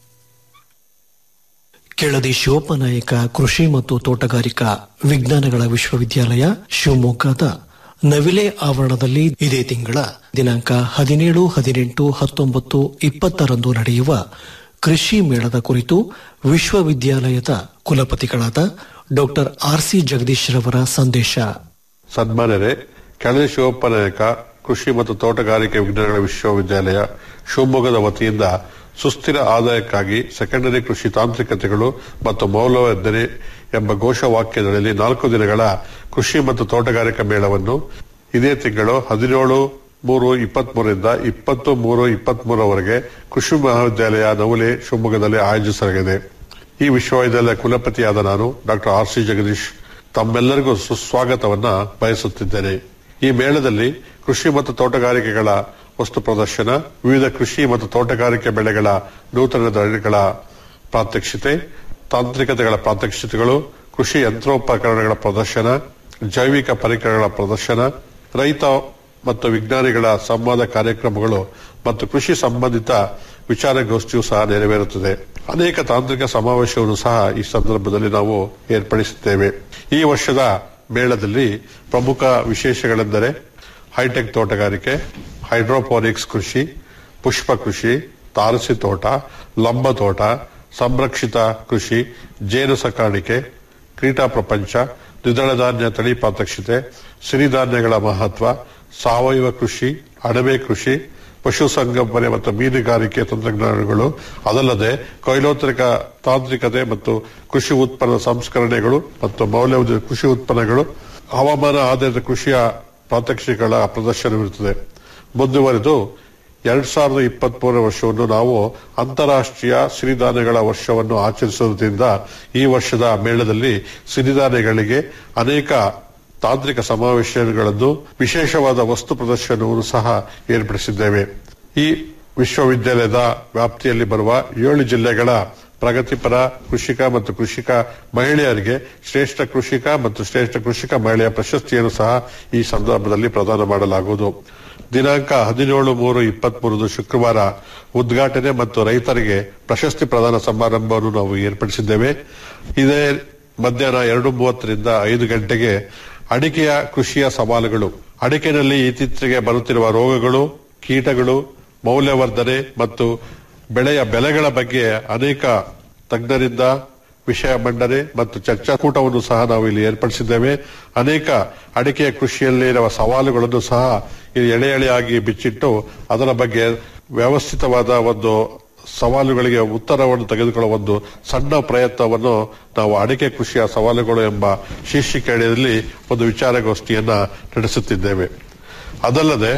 ಕೆಳದಿ ಶಿವಪ್ಪನಾಯಕ ಕೃಷಿ ಮತ್ತು ತೋಟಗಾರಿಕಾ ವಿಜ್ಞಾನಗಳ ವಿಶ್ವವಿದ್ಯಾಲಯ ಶಿವಮೊಗ್ಗದ ನವಿಲೆ ಆವರಣದಲ್ಲಿ ಇದೇ ತಿಂಗಳ ದಿನಾಂಕ ಹದಿನೇಳು ಹದಿನೆಂಟು ಹತ್ತೊಂಬತ್ತು ಇಪ್ಪತ್ತರಂದು ನಡೆಯುವ ಕೃಷಿ ಮೇಳದ ಕುರಿತು ವಿಶ್ವವಿದ್ಯಾಲಯದ ಕುಲಪತಿಗಳಾದ ಡಾಕ್ಟರ್ ಆರ್ ಸಿ ಜಗದೀಶ್ ರವರ ಸಂದೇಶ ಸನ್ಮಾನ್ಯರೇ ಕೆಳದಿ ಶಿವಪ್ಪನಾಯಕ ಕೃಷಿ ಮತ್ತು ತೋಟಗಾರಿಕೆ ವಿಜ್ಞಾನಗಳ ವಿಶ್ವವಿದ್ಯಾಲಯ ಶಿವಮೊಗ್ಗದ ವತಿಯಿಂದ ಸುಸ್ಥಿರ ಆದಾಯಕ್ಕಾಗಿ ಸೆಕೆಂಡರಿ ಕೃಷಿ ತಾಂತ್ರಿಕತೆಗಳು ಮತ್ತು ಮೌಲ್ಯವರ್ಧನೆ ಎಂಬ ಘೋಷವಾಕ್ಯದಲ್ಲಿ ನಾಲ್ಕು ದಿನಗಳ ಕೃಷಿ ಮತ್ತು ತೋಟಗಾರಿಕಾ ಮೇಳವನ್ನು ಇದೇ ತಿಂಗಳು ಹದಿನೇಳು ಮೂರು ಇಪ್ಪತ್ಮೂರರಿಂದ ಇಪ್ಪತ್ತು ಮೂರು ಇಪ್ಪತ್ಮೂರವರೆಗೆ ಕೃಷಿ ಮಹಾವಿದ್ಯಾಲಯ ನವಲೆ ಶಿವಮೊಗ್ಗದಲ್ಲಿ ಆಯೋಜಿಸಲಾಗಿದೆ ಈ ವಿಶ್ವವಿದ್ಯಾಲಯ ಕುಲಪತಿಯಾದ ನಾನು ಡಾಕ್ಟರ್ ಆರ್ ಸಿ ಜಗದೀಶ್ ತಮ್ಮೆಲ್ಲರಿಗೂ ಸುಸ್ವಾಗತವನ್ನ ಬಯಸುತ್ತಿದ್ದೇನೆ ಈ ಮೇಳದಲ್ಲಿ ಕೃಷಿ ಮತ್ತು ತೋಟಗಾರಿಕೆಗಳ ವಸ್ತು ಪ್ರದರ್ಶನ ವಿವಿಧ ಕೃಷಿ ಮತ್ತು ತೋಟಗಾರಿಕೆ ಬೆಳೆಗಳ ನೂತನ ತಳಿಗಳ ಪ್ರಾತ್ಯಕ್ಷಿತೆ ತಾಂತ್ರಿಕತೆಗಳ ಪ್ರಾತ್ಯಕ್ಷಿತೆಗಳು ಕೃಷಿ ಯಂತ್ರೋಪಕರಣಗಳ ಪ್ರದರ್ಶನ ಜೈವಿಕ ಪರಿಕರಗಳ ಪ್ರದರ್ಶನ ರೈತ ಮತ್ತು ವಿಜ್ಞಾನಿಗಳ ಸಂವಾದ ಕಾರ್ಯಕ್ರಮಗಳು ಮತ್ತು ಕೃಷಿ ಸಂಬಂಧಿತ ವಿಚಾರಗೋಷ್ಠಿಯೂ ಸಹ ನೆರವೇರುತ್ತದೆ ಅನೇಕ ತಾಂತ್ರಿಕ ಸಮಾವೇಶವನ್ನು ಸಹ ಈ ಸಂದರ್ಭದಲ್ಲಿ ನಾವು ಏರ್ಪಡಿಸುತ್ತೇವೆ ಈ ವರ್ಷದ ಮೇಳದಲ್ಲಿ ಪ್ರಮುಖ ವಿಶೇಷಗಳೆಂದರೆ ಹೈಟೆಕ್ ತೋಟಗಾರಿಕೆ ಹೈಡ್ರೋಪೋನಿಕ್ಸ್ ಕೃಷಿ ಪುಷ್ಪ ಕೃಷಿ ತಾರಸಿ ತೋಟ ಲಂಬ ತೋಟ ಸಂರಕ್ಷಿತ ಕೃಷಿ ಜೇನು ಸಾಕಾಣಿಕೆ ಕ್ರೀಟಾ ಪ್ರಪಂಚ ದ್ವಿದಳ ಧಾನ್ಯ ತಳಿ ಪ್ರಾತ್ಯಕ್ಷಿತೆ ಸಿರಿಧಾನ್ಯಗಳ ಮಹತ್ವ ಸಾವಯವ ಕೃಷಿ ಅಣಬೆ ಕೃಷಿ ಪಶುಸಂಗೋಪನೆ ಮತ್ತು ಮೀನುಗಾರಿಕೆ ತಂತ್ರಜ್ಞಾನಗಳು ಅದಲ್ಲದೆ ಕೊಯ್ಲೋತ್ತರಿಕ ತಾಂತ್ರಿಕತೆ ಮತ್ತು ಕೃಷಿ ಉತ್ಪನ್ನ ಸಂಸ್ಕರಣೆಗಳು ಮತ್ತು ಮೌಲ್ಯವರ್ಧಿತ ಕೃಷಿ ಉತ್ಪನ್ನಗಳು ಹವಾಮಾನ ಆಧಾರಿತ ಕೃಷಿಯ ಪ್ರಾತ್ಯಕ್ಷಿಕೆಗಳ ಪ್ರದರ್ಶನವಿರುತ್ತದೆ ಮುಂದುವರೆದು ಎರಡ್ ಸಾವಿರದ ಇಪ್ಪತ್ಮೂರರ ವರ್ಷವನ್ನು ನಾವು ಅಂತಾರಾಷ್ಟ್ರೀಯ ಸಿರಿಧಾನ್ಯಗಳ ವರ್ಷವನ್ನು ಆಚರಿಸುವುದರಿಂದ ಈ ವರ್ಷದ ಮೇಳದಲ್ಲಿ ಸಿರಿಧಾನ್ಯಗಳಿಗೆ ಅನೇಕ ತಾಂತ್ರಿಕ ಸಮಾವೇಶಗಳನ್ನು ವಿಶೇಷವಾದ ವಸ್ತು ಪ್ರದರ್ಶನವನ್ನು ಸಹ ಏರ್ಪಡಿಸಿದ್ದೇವೆ ಈ ವಿಶ್ವವಿದ್ಯಾಲಯದ ವ್ಯಾಪ್ತಿಯಲ್ಲಿ ಬರುವ ಏಳು ಜಿಲ್ಲೆಗಳ ಪ್ರಗತಿಪರ ಕೃಷಿಕ ಮತ್ತು ಕೃಷಿಕ ಮಹಿಳೆಯರಿಗೆ ಶ್ರೇಷ್ಠ ಕೃಷಿಕ ಮತ್ತು ಶ್ರೇಷ್ಠ ಕೃಷಿಕ ಮಹಿಳೆಯ ಪ್ರಶಸ್ತಿಯನ್ನು ಸಹ ಈ ಸಂದರ್ಭದಲ್ಲಿ ಪ್ರದಾನ ಮಾಡಲಾಗುವುದು ದಿನಾಂಕ ಹದಿನೇಳು ಮೂರು ಇಪ್ಪತ್ಮೂರದು ಶುಕ್ರವಾರ ಉದ್ಘಾಟನೆ ಮತ್ತು ರೈತರಿಗೆ ಪ್ರಶಸ್ತಿ ಪ್ರದಾನ ಸಮಾರಂಭವನ್ನು ನಾವು ಏರ್ಪಡಿಸಿದ್ದೇವೆ ಇದೇ ಮಧ್ಯಾಹ್ನ ಎರಡು ಮೂವತ್ತರಿಂದ ಐದು ಗಂಟೆಗೆ ಅಡಿಕೆಯ ಕೃಷಿಯ ಸವಾಲುಗಳು ಅಡಿಕೆನಲ್ಲಿ ಇತ್ತೀಚೆಗೆ ಬರುತ್ತಿರುವ ರೋಗಗಳು ಕೀಟಗಳು ಮೌಲ್ಯವರ್ಧನೆ ಮತ್ತು ಬೆಳೆಯ ಬೆಲೆಗಳ ಬಗ್ಗೆ ಅನೇಕ ತಜ್ಞರಿಂದ ವಿಷಯ ಮಂಡನೆ ಮತ್ತು ಚರ್ಚಾಕೂಟವನ್ನು ಸಹ ನಾವು ಇಲ್ಲಿ ಏರ್ಪಡಿಸಿದ್ದೇವೆ ಅನೇಕ ಅಡಿಕೆಯ ಕೃಷಿಯಲ್ಲಿ ಇರುವ ಸವಾಲುಗಳನ್ನು ಸಹ ಇಲ್ಲಿ ಎಳೆ ಎಳೆಯಾಗಿ ಬಿಚ್ಚಿಟ್ಟು ಅದರ ಬಗ್ಗೆ ವ್ಯವಸ್ಥಿತವಾದ ಒಂದು ಸವಾಲುಗಳಿಗೆ ಉತ್ತರವನ್ನು ತೆಗೆದುಕೊಳ್ಳುವ ಒಂದು ಸಣ್ಣ ಪ್ರಯತ್ನವನ್ನು ನಾವು ಅಡಿಕೆ ಕೃಷಿಯ ಸವಾಲುಗಳು ಎಂಬ ಶೀರ್ಷಿಕೆ ಅಡಿಯಲ್ಲಿ ಒಂದು ವಿಚಾರಗೋಷ್ಠಿಯನ್ನ ನಡೆಸುತ್ತಿದ್ದೇವೆ ಅದಲ್ಲದೆ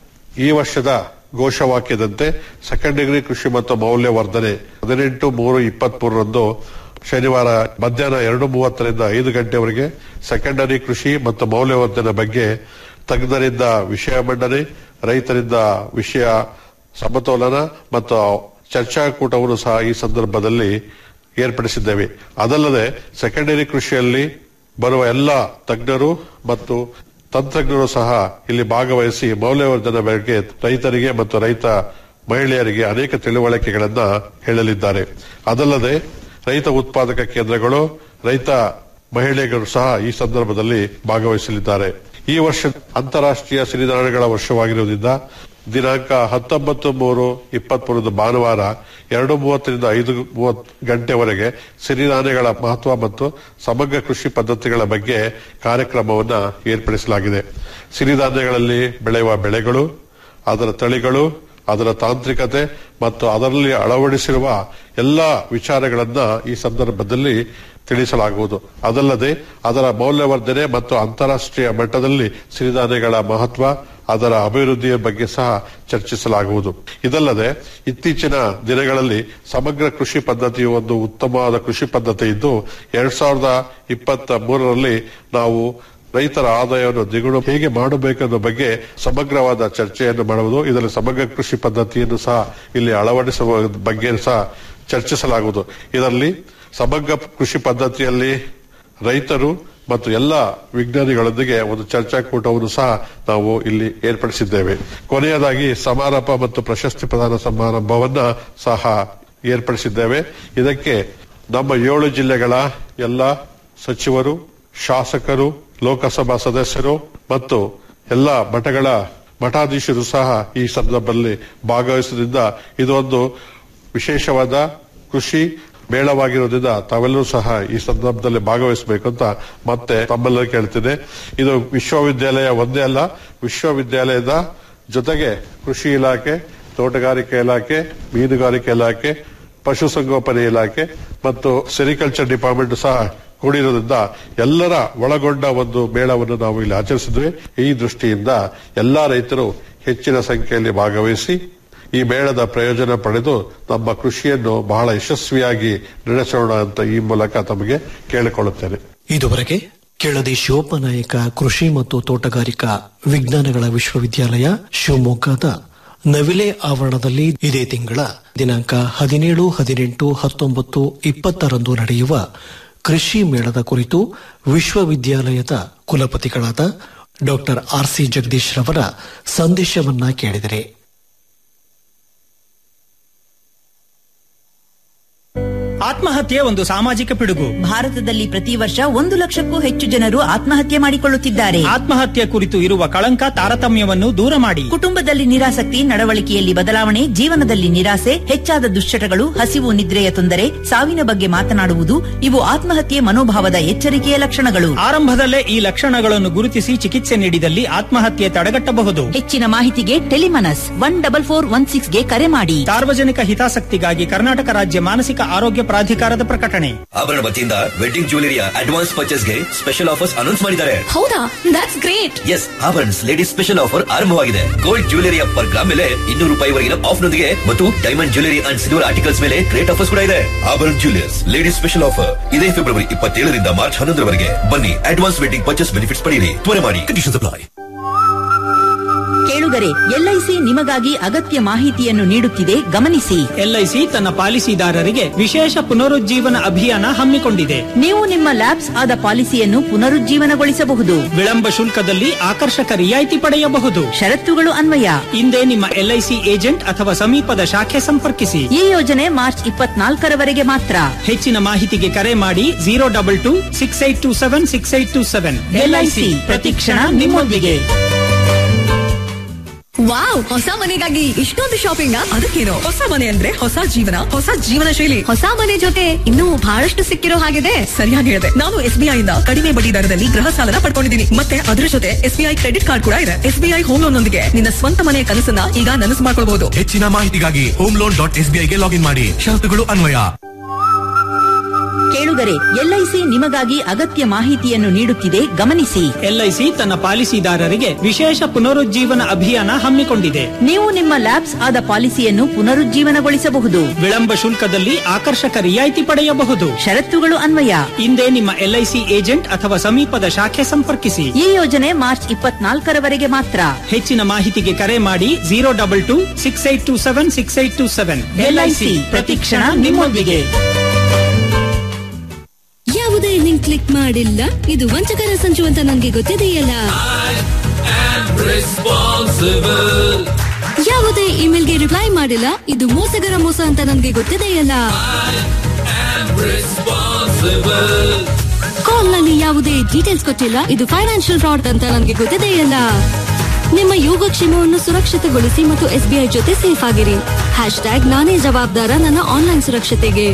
ಈ ವರ್ಷದ ಘೋಷವಾಕ್ಯದಂತೆ ಸೆಕೆಂಡ್ ಡಿಗ್ರಿ ಕೃಷಿ ಮತ್ತು ಮೌಲ್ಯವರ್ಧನೆ ಹದಿನೆಂಟು ಮೂರು ಇಪ್ಪತ್ಮೂರರಂದು ಶನಿವಾರ ಮಧ್ಯಾಹ್ನ ಎರಡು ಮೂವತ್ತರಿಂದ ಐದು ಗಂಟೆವರೆಗೆ ಸೆಕೆಂಡರಿ ಕೃಷಿ ಮತ್ತು ಮೌಲ್ಯವರ್ಧನೆ ಬಗ್ಗೆ ತಜ್ಞರಿಂದ ವಿಷಯ ಮಂಡನೆ ರೈತರಿಂದ ವಿಷಯ ಸಮತೋಲನ ಮತ್ತು ಚರ್ಚಾಕೂಟವನ್ನು ಸಹ ಈ ಸಂದರ್ಭದಲ್ಲಿ ಏರ್ಪಡಿಸಿದ್ದೇವೆ ಅದಲ್ಲದೆ ಸೆಕೆಂಡರಿ ಕೃಷಿಯಲ್ಲಿ ಬರುವ ಎಲ್ಲ ತಜ್ಞರು ಮತ್ತು ತಂತ್ರಜ್ಞರು ಸಹ ಇಲ್ಲಿ ಭಾಗವಹಿಸಿ ಮೌಲ್ಯವರ್ಧನೆ ಬಗ್ಗೆ ರೈತರಿಗೆ ಮತ್ತು ರೈತ ಮಹಿಳೆಯರಿಗೆ ಅನೇಕ ತಿಳುವಳಿಕೆಗಳನ್ನ ಹೇಳಲಿದ್ದಾರೆ ಅದಲ್ಲದೆ ರೈತ ಉತ್ಪಾದಕ ಕೇಂದ್ರಗಳು ರೈತ ಮಹಿಳೆಯರು ಸಹ ಈ ಸಂದರ್ಭದಲ್ಲಿ ಭಾಗವಹಿಸಲಿದ್ದಾರೆ ಈ ವರ್ಷ ಅಂತಾರಾಷ್ಟ್ರೀಯ ಸಿರಿಧಾನ್ಯಗಳ ವರ್ಷವಾಗಿರುವುದರಿಂದ ದಿನಾಂಕ ಹತ್ತೊಂಬತ್ತು ಮೂರು ಇಪ್ಪತ್ಮೂರರ ಭಾನುವಾರ ಎರಡು ಮೂವತ್ತರಿಂದ ಐದು ಮೂವತ್ತು ಗಂಟೆವರೆಗೆ ಸಿರಿಧಾನ್ಯಗಳ ಮಹತ್ವ ಮತ್ತು ಸಮಗ್ರ ಕೃಷಿ ಪದ್ಧತಿಗಳ ಬಗ್ಗೆ ಕಾರ್ಯಕ್ರಮವನ್ನು ಏರ್ಪಡಿಸಲಾಗಿದೆ ಸಿರಿಧಾನ್ಯಗಳಲ್ಲಿ ಬೆಳೆಯುವ ಬೆಳೆಗಳು ಅದರ ತಳಿಗಳು ಅದರ ತಾಂತ್ರಿಕತೆ ಮತ್ತು ಅದರಲ್ಲಿ ಅಳವಡಿಸಿರುವ ಎಲ್ಲ ವಿಚಾರಗಳನ್ನ ಈ ಸಂದರ್ಭದಲ್ಲಿ ತಿಳಿಸಲಾಗುವುದು ಅದಲ್ಲದೆ ಅದರ ಮೌಲ್ಯವರ್ಧನೆ ಮತ್ತು ಅಂತಾರಾಷ್ಟ್ರೀಯ ಮಟ್ಟದಲ್ಲಿ ಸಿರಿಧಾನ್ಯಗಳ ಮಹತ್ವ ಅದರ ಅಭಿವೃದ್ಧಿಯ ಬಗ್ಗೆ ಸಹ ಚರ್ಚಿಸಲಾಗುವುದು ಇದಲ್ಲದೆ ಇತ್ತೀಚಿನ ದಿನಗಳಲ್ಲಿ ಸಮಗ್ರ ಕೃಷಿ ಪದ್ಧತಿಯು ಒಂದು ಉತ್ತಮವಾದ ಕೃಷಿ ಪದ್ಧತಿ ಇದ್ದು ಎರಡ್ ಸಾವಿರದ ಇಪ್ಪತ್ತ ಮೂರರಲ್ಲಿ ನಾವು ರೈತರ ಆದಾಯವನ್ನು ದ್ವಿಗುಣ ಹೇಗೆ ಮಾಡಬೇಕೆನ್ನೋ ಬಗ್ಗೆ ಸಮಗ್ರವಾದ ಚರ್ಚೆಯನ್ನು ಮಾಡುವುದು ಇದರಲ್ಲಿ ಸಮಗ್ರ ಕೃಷಿ ಪದ್ಧತಿಯನ್ನು ಸಹ ಇಲ್ಲಿ ಅಳವಡಿಸುವ ಬಗ್ಗೆ ಸಹ ಚರ್ಚಿಸಲಾಗುವುದು ಇದರಲ್ಲಿ ಸಮಗ್ರ ಕೃಷಿ ಪದ್ಧತಿಯಲ್ಲಿ ರೈತರು ಮತ್ತು ಎಲ್ಲ ವಿಜ್ಞಾನಿಗಳೊಂದಿಗೆ ಒಂದು ಚರ್ಚಾಕೂಟವನ್ನು ಸಹ ನಾವು ಇಲ್ಲಿ ಏರ್ಪಡಿಸಿದ್ದೇವೆ ಕೊನೆಯದಾಗಿ ಸಮಾರಂಭ ಮತ್ತು ಪ್ರಶಸ್ತಿ ಪ್ರದಾನ ಸಮಾರಂಭವನ್ನ ಸಹ ಏರ್ಪಡಿಸಿದ್ದೇವೆ ಇದಕ್ಕೆ ನಮ್ಮ ಏಳು ಜಿಲ್ಲೆಗಳ ಎಲ್ಲ ಸಚಿವರು ಶಾಸಕರು ಲೋಕಸಭಾ ಸದಸ್ಯರು ಮತ್ತು ಎಲ್ಲ ಮಠಗಳ ಮಠಾಧೀಶರು ಸಹ ಈ ಸಂದರ್ಭದಲ್ಲಿ ಭಾಗವಹಿಸುವುದರಿಂದ ಇದೊಂದು ವಿಶೇಷವಾದ ಕೃಷಿ ಮೇಳವಾಗಿರೋದ್ರಿಂದ ತಾವೆಲ್ಲರೂ ಸಹ ಈ ಸಂದರ್ಭದಲ್ಲಿ ಭಾಗವಹಿಸಬೇಕು ಅಂತ ಮತ್ತೆ ತಮ್ಮೆಲ್ಲರೂ ಕೇಳ್ತೀನಿ ಇದು ವಿಶ್ವವಿದ್ಯಾಲಯ ಒಂದೇ ಅಲ್ಲ ವಿಶ್ವವಿದ್ಯಾಲಯದ ಜೊತೆಗೆ ಕೃಷಿ ಇಲಾಖೆ ತೋಟಗಾರಿಕೆ ಇಲಾಖೆ ಮೀನುಗಾರಿಕೆ ಇಲಾಖೆ ಪಶುಸಂಗೋಪನೆ ಇಲಾಖೆ ಮತ್ತು ಸೆರಿಕಲ್ಚರ್ ಡಿಪಾರ್ಟ್ಮೆಂಟ್ ಸಹ ಕೂಡಿರೋದ್ರಿಂದ ಎಲ್ಲರ ಒಳಗೊಂಡ ಒಂದು ಮೇಳವನ್ನು ನಾವು ಇಲ್ಲಿ ಆಚರಿಸಿದ್ವಿ ಈ ದೃಷ್ಟಿಯಿಂದ ಎಲ್ಲಾ ರೈತರು ಹೆಚ್ಚಿನ ಸಂಖ್ಯೆಯಲ್ಲಿ ಭಾಗವಹಿಸಿ ಈ ಮೇಳದ ಪ್ರಯೋಜನ ಪಡೆದು ನಮ್ಮ ಕೃಷಿಯನ್ನು ಬಹಳ ಯಶಸ್ವಿಯಾಗಿ ನಡೆಸೋಣ ಅಂತ ಈ ಮೂಲಕ ತಮಗೆ ಕೇಳಿಕೊಳ್ಳುತ್ತೇನೆ ಇದುವರೆಗೆ ಕೆಳದಿ ಶಿವಪ್ಪನಾಯಕ ಕೃಷಿ ಮತ್ತು ತೋಟಗಾರಿಕಾ ವಿಜ್ಞಾನಗಳ ವಿಶ್ವವಿದ್ಯಾಲಯ ಶಿವಮೊಗ್ಗದ ನವಿಲೆ ಆವರಣದಲ್ಲಿ ಇದೇ ತಿಂಗಳ ದಿನಾಂಕ ಹದಿನೇಳು ಹದಿನೆಂಟು ಹತ್ತೊಂಬತ್ತು ಇಪ್ಪತ್ತರಂದು ನಡೆಯುವ ಕೃಷಿ ಮೇಳದ ಕುರಿತು ವಿಶ್ವವಿದ್ಯಾಲಯದ ಕುಲಪತಿಗಳಾದ ಡಾಕ್ಟರ್ ಆರ್ ಸಿ ಜಗದೀಶ್ ರವರ ಸಂದೇಶವನ್ನ ಕೇಳಿದರೆ ಆತ್ಮಹತ್ಯೆ ಒಂದು ಸಾಮಾಜಿಕ ಪಿಡುಗು ಭಾರತದಲ್ಲಿ ಪ್ರತಿ ವರ್ಷ ಒಂದು ಲಕ್ಷಕ್ಕೂ ಹೆಚ್ಚು ಜನರು ಆತ್ಮಹತ್ಯೆ ಮಾಡಿಕೊಳ್ಳುತ್ತಿದ್ದಾರೆ ಆತ್ಮಹತ್ಯೆ ಕುರಿತು ಇರುವ ಕಳಂಕ ತಾರತಮ್ಯವನ್ನು ದೂರ ಮಾಡಿ ಕುಟುಂಬದಲ್ಲಿ ನಿರಾಸಕ್ತಿ ನಡವಳಿಕೆಯಲ್ಲಿ ಬದಲಾವಣೆ ಜೀವನದಲ್ಲಿ ನಿರಾಸೆ ಹೆಚ್ಚಾದ ದುಶ್ಚಟಗಳು ಹಸಿವು ನಿದ್ರೆಯ ತೊಂದರೆ ಸಾವಿನ ಬಗ್ಗೆ ಮಾತನಾಡುವುದು ಇವು ಆತ್ಮಹತ್ಯೆ ಮನೋಭಾವದ ಎಚ್ಚರಿಕೆಯ ಲಕ್ಷಣಗಳು ಆರಂಭದಲ್ಲೇ ಈ ಲಕ್ಷಣಗಳನ್ನು ಗುರುತಿಸಿ ಚಿಕಿತ್ಸೆ ನೀಡಿದಲ್ಲಿ ಆತ್ಮಹತ್ಯೆ ತಡೆಗಟ್ಟಬಹುದು ಹೆಚ್ಚಿನ ಮಾಹಿತಿಗೆ Tele MANAS one double four one six ಗೆ ಕರೆ ಮಾಡಿ ಸಾರ್ವಜನಿಕ ಹಿತಾಸಕ್ತಿಗಾಗಿ ಕರ್ನಾಟಕ ರಾಜ್ಯ ಮಾನಸಿಕ ಆರೋಗ್ಯ ಪ್ರಾಧಿಕಾರದ ಪ್ರಕಟಣೆ ಆಭರಣ ವತಿಯಿಂದ ವೆಡ್ಡಿಂಗ್ ಜ್ಯುವೆಲರಿಯ ಅಡ್ವಾನ್ಸ್ ಪರ್ಚೇಸ್ಗೆ ಸ್ಪೆಷಲ್ ಆಫರ್ಸ್ ಅನೌನ್ಸ್ ಮಾಡಿದ್ದಾರೆ ಹೌದಾ that's great yes Abharan ladies special offer ಆರಂಭವಾಗಿದೆ ಗೋಲ್ಡ್ ಜ್ಯುವೆಲರಿಯ ಪರ್ ಗ್ರಾಮ್ ಮೇಲೆ ಇನ್ನೂರು ರೂಪಾಯಿವರೆಗಿನ ಆಫ್ ನೊಂದಿಗೆ ಮತ್ತು diamond jewellery and silver articles ಮೇಲೆ ಗ್ರೇಟ್ ಆಫರ್ಸ್ ಕೂಡ ಇದೆ Abharan jewellers ladies special offer ಇದೇ ಫೆಬ್ರವರಿ ಇಪ್ಪತ್ತೇಳರಿಂದ ಮಾರ್ಚ್ ಹನ್ನೊಂದರವರೆಗೆ ಬನ್ನಿ ಅಡ್ವಾನ್ಸ್ ವೆಡ್ಡಿಂಗ್ ಪರ್ಚೇಸ್ ಬೆನಿಫಿಟ್ಸ್ ಪಡೆಯಿರಿ ತ್ವರೆ ಮಾಡಿ ಕಂಡೀಷನ್ ಅಪ್ಲೈ ಕೇಳುಗರೆ ಎಲ್ಐಸಿ ನಿಮಗಾಗಿ ಅಗತ್ಯ ಮಾಹಿತಿಯನ್ನು ನೀಡುತ್ತಿದೆ ಗಮನಿಸಿ ಎಲ್ಐಸಿ ತನ್ನ ಪಾಲಿಸಿದಾರರಿಗೆ ವಿಶೇಷ ಪುನರುಜ್ಜೀವನ ಅಭಿಯಾನ ಹಮ್ಮಿಕೊಂಡಿದೆ ನೀವು ನಿಮ್ಮ ಲ್ಯಾಬ್ಸ್ ಆದ ಪಾಲಿಸಿಯನ್ನು ಪುನರುಜ್ಜೀವನಗೊಳಿಸಬಹುದು ವಿಳಂಬ ಶುಲ್ಕದಲ್ಲಿ ಆಕರ್ಷಕ ರಿಯಾಯಿತಿ ಪಡೆಯಬಹುದು ಷರತ್ತುಗಳು ಅನ್ವಯ ಹಿಂದೆ ನಿಮ್ಮ ಎಲ್ಐಸಿ ಏಜೆಂಟ್ ಅಥವಾ ಸಮೀಪದ ಶಾಖೆ ಸಂಪರ್ಕಿಸಿ ಈ ಯೋಜನೆ ಮಾರ್ಚ್ ಇಪ್ಪತ್ನಾಲ್ಕರವರೆಗೆ ಮಾತ್ರ ಹೆಚ್ಚಿನ ಮಾಹಿತಿಗೆ ಕರೆ ಮಾಡಿ zero double two six eight two seven six eight two seven LIC ಪ್ರತಿಕ್ಷಣ ನಿಮ್ಮೊಂದಿಗೆ ವಾವ್ ಹೊಸ ಮನೆಗಾಗಿ ಇಷ್ಟೊಂದು ಶಾಪಿಂಗ್ ಅದಕ್ಕೇನು ಹೊಸ ಮನೆ ಅಂದ್ರೆ ಹೊಸ ಜೀವನ ಹೊಸ ಜೀವನ ಶೈಲಿ ಹೊಸ ಮನೆ ಜೊತೆ ಇನ್ನೂ ಬಹಳಷ್ಟು ಸಿಕ್ಕಿರೋ ಹಾಗಿದೆ ಸರಿಯಾಗಿ ಹೇಳಿದೆ ನಾನು ಎಸ್ಬಿಐ ಇಂದ ಕಡಿಮೆ ಬಡ್ಡಿ ದರದಲ್ಲಿ ಗೃಹ ಸಾಲನ ಪಡ್ಕೊಂಡಿದ್ದೀನಿ ಮತ್ತೆ ಅದರ ಜೊತೆ ಎಸ್ಬಿಐ ಕ್ರೆಡಿಟ್ ಕಾರ್ಡ್ ಕೂಡ ಇದೆ ಎಸ್ಬಿಐ ಹೋಮ್ ಲೋನ್ ನೊಂದಿಗೆ ನಿನ್ನ ಸ್ವಂತ ಮನೆಯ ಕನಸನ್ನ ಈಗ ನನಸು ಮಾಡ್ಕೊಳ್ಬಹುದು ಹೆಚ್ಚಿನ ಮಾಹಿತಿಗಾಗಿ ಹೋಮ್ ಲೋನ್ ಡಾಟ್ ಎಸ್ಬಿಐಗೆ ಲಾಗಿನ್ ಮಾಡಿ ಷರತ್ತುಗಳು ಅನ್ವಯ ಕೇಳುಗರೆ ಎಲ್ಐಸಿ ನಿಮಗಾಗಿ ಅಗತ್ಯ ಮಾಹಿತಿಯನ್ನು ನೀಡುತ್ತಿದೆ ಗಮನಿಸಿ ಎಲ್ಐಸಿ ತನ್ನ ಪಾಲಿಸಿದಾರರಿಗೆ ವಿಶೇಷ ಪುನರುಜ್ಜೀವನ ಅಭಿಯಾನ ಹಮ್ಮಿಕೊಂಡಿದೆ ನೀವು ನಿಮ್ಮ ಲ್ಯಾಬ್ಸ್ ಆದ ಪಾಲಿಸಿಯನ್ನು ಪುನರುಜ್ಜೀವನಗೊಳಿಸಬಹುದು ವಿಳಂಬ ಶುಲ್ಕದಲ್ಲಿ ಆಕರ್ಷಕ ರಿಯಾಯಿತಿ ಪಡೆಯಬಹುದು ಷರತ್ತುಗಳು ಅನ್ವಯ ಹಿಂದೆ ನಿಮ್ಮ ಎಲ್ಐಸಿ ಏಜೆಂಟ್ ಅಥವಾ ಸಮೀಪದ ಶಾಖೆ ಸಂಪರ್ಕಿಸಿ ಈ ಯೋಜನೆ ಮಾರ್ಚ್ ಇಪ್ಪತ್ನಾಲ್ಕರವರೆಗೆ ಮಾತ್ರ ಹೆಚ್ಚಿನ ಮಾಹಿತಿಗೆ ಕರೆ ಮಾಡಿ zero double two six eight two seven six eight two seven LIC ಪ್ರತಿಕ್ಷಣ ನಿಮ್ಮೊಂದಿಗೆ ಯಾವುದೇ ಲಿಂಕ್ ಕ್ಲಿಕ್ ಮಾಡಿಲ್ಲ ಇದು ವಂಚಕರ ಸಂಚು ಅಂತ ನನಗೆ ಗೊತ್ತಿದೆಯಲ್ಲ ಯಾವುದೇ ಇಮೇಲ್ಗೆ ರಿಪ್ಲೈ ಮಾಡಿಲ್ಲ ಇದು ಮೋಸಗರ ಮೋಸ ಅಂತ ನನಗೆ ಗೊತ್ತಿದೆಯಲ್ಲ ಕಾಲ್ ನಲ್ಲಿ ಯಾವುದೇ ಡೀಟೇಲ್ಸ್ ಕೊಟ್ಟಿಲ್ಲ ಇದು ಫೈನಾನ್ಷಿಯಲ್ ಫ್ರಾಡ್ ಅಂತ ನನಗೆ ಗೊತ್ತಿದೆಯಲ್ಲ ನಿಮ್ಮ ಯೋಗಕ್ಷೇಮವನ್ನು ಸುರಕ್ಷಿತಗೊಳಿಸಿ ಮತ್ತು ಎಸ್ಬಿಐ ಜೊತೆ ಸೇಫ್ ಆಗಿರಿ ಹ್ಯಾಶ್ ಟ್ಯಾಗ್ ನಾನೇ ಜವಾಬ್ದಾರ ನನ್ನ ಆನ್ಲೈನ್ ಸುರಕ್ಷತೆಗೆ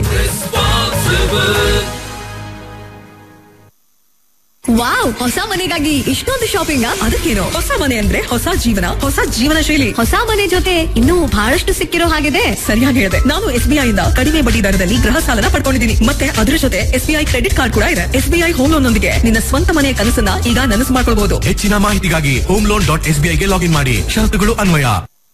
ವಾವ್ ಹೊಸ ಮನೆಗಾಗಿ ಇಷ್ಟೊಂದು ಶಾಪಿಂಗ್ ಅದಕ್ಕೇನು ಹೊಸ ಮನೆ ಅಂದ್ರೆ ಹೊಸ ಜೀವನ ಹೊಸ ಜೀವನ ಶೈಲಿ ಹೊಸ ಮನೆ ಜೊತೆ ಇನ್ನೂ ಬಹಳಷ್ಟು ಸಿಕ್ಕಿರೋ ಹಾಗಿದೆ ಸರಿಯಾಗಿ ಹೇಳಿದೆ ನಾನು ಎಸ್ಬಿಐ ಇಂದ ಕಡಿಮೆ ಬಡ್ಡಿ ದರದಲ್ಲಿ ಗೃಹ ಸಾಲನ ಪಡ್ಕೊಂಡಿದ್ದೀನಿ ಮತ್ತೆ ಅದರ ಜೊತೆ ಎಸ್ಬಿಐ ಕ್ರೆಡಿಟ್ ಕಾರ್ಡ್ ಕೂಡ ಇದೆ ಎಸ್ಬಿಐ ಹೋಮ್ ಲೋನ್ ನೊಂದಿಗೆ ನಿನ್ನ ಸ್ವಂತ ಮನೆಯ ಕನಸನ್ನ ಈಗ ನನಸು ಮಾಡ್ಕೊಳ್ಬಹುದು ಹೆಚ್ಚಿನ ಮಾಹಿತಿಗಾಗಿ ಹೋಮ್ ಲೋನ್ ಡಾಟ್ ಎಸ್ಬಿಐಗೆ ಲಾಗಿನ್ ಮಾಡಿ ಷರತ್ತುಗಳು ಅನ್ವಯ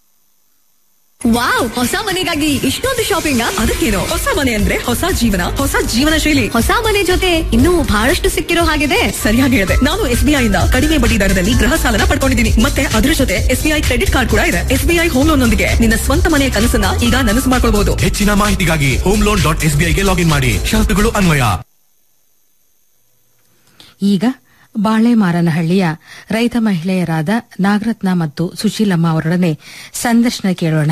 ವಾವ್ ಹೊಸ ಮನೆಗಾಗಿ ಇಷ್ಟೊಂದು ಶಾಪಿಂಗ್ ಅದಕ್ಕೇನು ಹೊಸ ಮನೆ ಅಂದ್ರೆ ಹೊಸ ಜೀವನ ಹೊಸ ಜೀವನ ಶೈಲಿ ಹೊಸ ಮನೆ ಜೊತೆ ಇನ್ನೂ ಬಹಳಷ್ಟು ಸಿಕ್ಕಿರೋ ಹಾಗಿದೆ ಸರಿಯಾಗಿ ಹೇಳಿದೆ ನಾನು ಎಸ್ಬಿಐ ಇಂದ ಕಡಿಮೆ ಬಡ್ಡಿ ದರದಲ್ಲಿ ಗೃಹ ಸಾಲನ ಪಡ್ಕೊಂಡಿದ್ದೀನಿ ಮತ್ತೆ ಅದರ ಜೊತೆ ಎಸ್ಬಿಐ ಕ್ರೆಡಿಟ್ ಕಾರ್ಡ್ ಕೂಡ ಇದೆ ಎಸ್ಬಿಐ ಹೋಮ್ ಲೋನ್ ನೊಂದಿಗೆ ನಿನ್ನ ಸ್ವಂತ ಮನೆಯ ಕನಸನ್ನ ಈಗ ನನಸು ಮಾಡ್ಕೊಳ್ಬಹುದು ಹೆಚ್ಚಿನ ಮಾಹಿತಿಗಾಗಿ ಹೋಮ್ ಲೋನ್ ಡಾಟ್ ಎಸ್ಬಿಐಗೆ ಲಾಗಿನ್ ಮಾಡಿ ಷರತ್ತುಗಳು ಅನ್ವಯ ಈಗ ಬಾಳೆಮಾರನಹಳ್ಳಿಯ ರೈತ ಮಹಿಳೆಯರಾದ ನಾಗರತ್ನ ಮತ್ತು ಸುಶೀಲಮ್ಮ ಅವರೊಡನೆ ಸಂದರ್ಶನ ಕೇಳೋಣ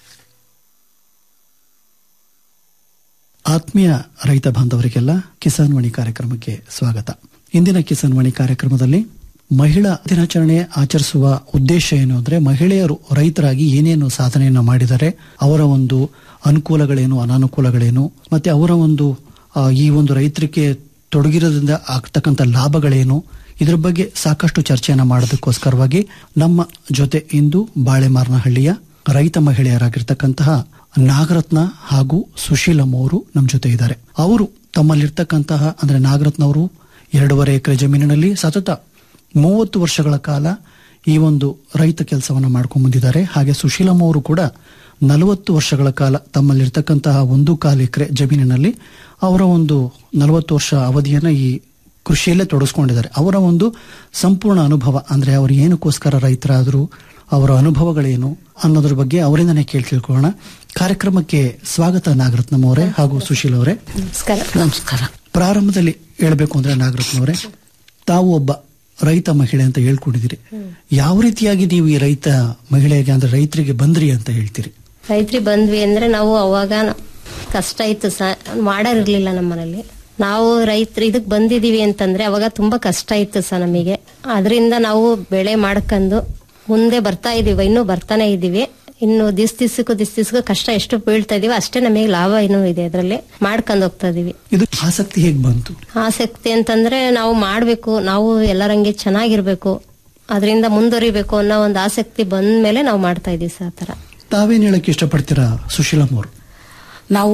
ಆತ್ಮೀಯ ರೈತ ಬಾಂಧವರಿಗೆಲ್ಲ ಕಿಸಾನ್ ವಾಣಿ ಕಾರ್ಯಕ್ರಮಕ್ಕೆ ಸ್ವಾಗತ ಇಂದಿನ ಕಿಸಾನ್ ವಾಣಿ ಕಾರ್ಯಕ್ರಮದಲ್ಲಿ ಮಹಿಳಾ ದಿನಾಚರಣೆ ಆಚರಿಸುವ ಉದ್ದೇಶ ಏನು ಅಂದ್ರೆ ಮಹಿಳೆಯರು ರೈತರಾಗಿ ಏನೇನು ಸಾಧನೆಯನ್ನು ಮಾಡಿದ್ದಾರೆ ಅವರ ಒಂದು ಅನುಕೂಲಗಳೇನು ಅನಾನುಕೂಲಗಳೇನು ಮತ್ತೆ ಅವರ ಒಂದು ಆ, ಈ ಒಂದು ರೈತರಿಗೆ ತೊಡಗಿರೋದ್ರಿಂದ ಆಗ್ತಕ್ಕಂಥ ಲಾಭಗಳೇನು ಇದರ ಬಗ್ಗೆ ಸಾಕಷ್ಟು ಚರ್ಚೆಯನ್ನ ಮಾಡೋದಕ್ಕೋಸ್ಕರವಾಗಿ ನಮ್ಮ ಜೊತೆ ಇಂದು ಬಾಳೆಮಾರನಹಳ್ಳಿಯ ರೈತ ಮಹಿಳೆಯರಾಗಿರ್ತಕ್ಕಂತಹ ನಾಗರತ್ನ ಹಾಗೂ ಸುಶೀಲಮ್ಮ ಅವರು ನಮ್ಮ ಜೊತೆ ಇದ್ದಾರೆ ಅವರು ತಮ್ಮಲ್ಲಿರ್ತಕ್ಕಂತಹ ಅಂದ್ರೆ ನಾಗರತ್ನ ಅವರು ಎರಡೂವರೆ ಎಕರೆ ಜಮೀನಿನಲ್ಲಿ ಸತತ ಮೂವತ್ತು ವರ್ಷಗಳ ಕಾಲ ಈ ಒಂದು ರೈತ ಕೆಲಸವನ್ನ ಮಾಡ್ಕೊಂಡು ಬಂದಿದ್ದಾರೆ ಹಾಗೆ ಸುಶೀಲಮ್ಮ ಅವರು ಕೂಡ ನಲವತ್ತು ವರ್ಷಗಳ ಕಾಲ ತಮ್ಮಲ್ಲಿರ್ತಕ್ಕಂತಹ ಒಂದು ಕಾಲು ಎಕರೆ ಜಮೀನಿನಲ್ಲಿ ಅವರ ಒಂದು ನಲವತ್ತು ವರ್ಷ ಅವಧಿಯನ್ನ ಈ ಕೃಷಿಯಲ್ಲೇ ತೊಡಗಿಸ್ಕೊಂಡಿದ್ದಾರೆ ಅವರ ಒಂದು ಸಂಪೂರ್ಣ ಅನುಭವ ಅಂದ್ರೆ ಅವರು ಏನಕ್ಕೋಸ್ಕರ ರೈತರಾದ್ರು ಅವರ ಅನುಭವಗಳೇನು ಅನ್ನೋದ್ರ ಬಗ್ಗೆ ಅವರಿಂದನೇ ಕೇಳಿ ತಿಳ್ಕೊಳ್ಳೋಣ ಕಾರ್ಯಕ್ರಮಕ್ಕೆ ಸ್ವಾಗತ ನಾಗರತ್ನಂ ಅವರೇ ಹಾಗೂ ಸುಶೀಲ್ ಅವರೇ ನಮಸ್ಕಾರ ನಮಸ್ಕಾರ ಪ್ರಾರಂಭದಲ್ಲಿ ಹೇಳ್ಬೇಕು ಅಂದ್ರೆ ನಾಗರತ್ನವರೇ ತಾವು ಒಬ್ಬ ರೈತ ಮಹಿಳೆ ಅಂತ ಹೇಳ್ಕೊಂಡಿದ್ದೀರಿ ಯಾವ ರೀತಿಯಾಗಿ ನೀವು ಈ ರೈತ ಮಹಿಳೆಗೆ ಅಂದ್ರೆ ರೈತರಿಗೆ ಬಂದ್ರಿ ಅಂತ ಹೇಳ್ತೀರಿ ರೈತ್ರಿಗೆ ಬಂದ್ವಿ ಅಂದ್ರೆ ನಾವು ಅವಾಗ ನ- ಕಷ್ಟ ಇತ್ತು ಸ ಮಾಡೋರಿರ್ಲಿಲ್ಲ ನಮ್ಮ ಮನೇಲಿ ನಾವು ರೈತರು ಇದಕ್ ಬಂದಿದೀವಿ ಅಂತಂದ್ರೆ ಅವಾಗ ತುಂಬಾ ಕಷ್ಟ ಇತ್ತು ಸ ನಮಗೆ ಅದರಿಂದ ನಾವು ಬೆಳೆ ಮಾಡ್ಕೊಂಡು ಮುಂದೆ ಬರ್ತಾ ಇದೀವಿ ಇನ್ನೂ ಬರ್ತಾನೆ ಇದೀವಿ ಇನ್ನು ದಿಸ್ ದಿವ್ಸಕ್ಕೂ ದಿಸ್ ದಿವ್ಸಕ್ಕೂ ಕಷ್ಟ ಎಷ್ಟು ಬೀಳ್ತಾ ಇದೀವಿ ಅಷ್ಟೇ ನಮಗೆ ಲಾಭ ಇನ್ನೂ ಇದೆ ಅದರಲ್ಲಿ ಮಾಡ್ಕೊಂಡು ಹೋಗ್ತಾ ಇದೀವಿ ಇದು ಆಸಕ್ತಿ ಹೇಗ್ ಬಂತು ಆಸಕ್ತಿ ಅಂತಂದ್ರೆ ನಾವು ಮಾಡ್ಬೇಕು ನಾವು ಎಲ್ಲರಂಗೆ ಚೆನ್ನಾಗಿರ್ಬೇಕು ಅದರಿಂದ ಮುಂದುವರಿಬೇಕು ಅನ್ನೋ ಒಂದು ಆಸಕ್ತಿ ಬಂದ ಮೇಲೆ ನಾವು ಮಾಡ್ತಾ ಇದೀವಿ ಸರ್ ಆ ಥರ ತಾವೇನ್ ಹೇಳಕ್ ಇಷ್ಟಪಡ್ತೀರಾ ಸುಶೀಲಮ್ಮ ಅವರು ನಾವು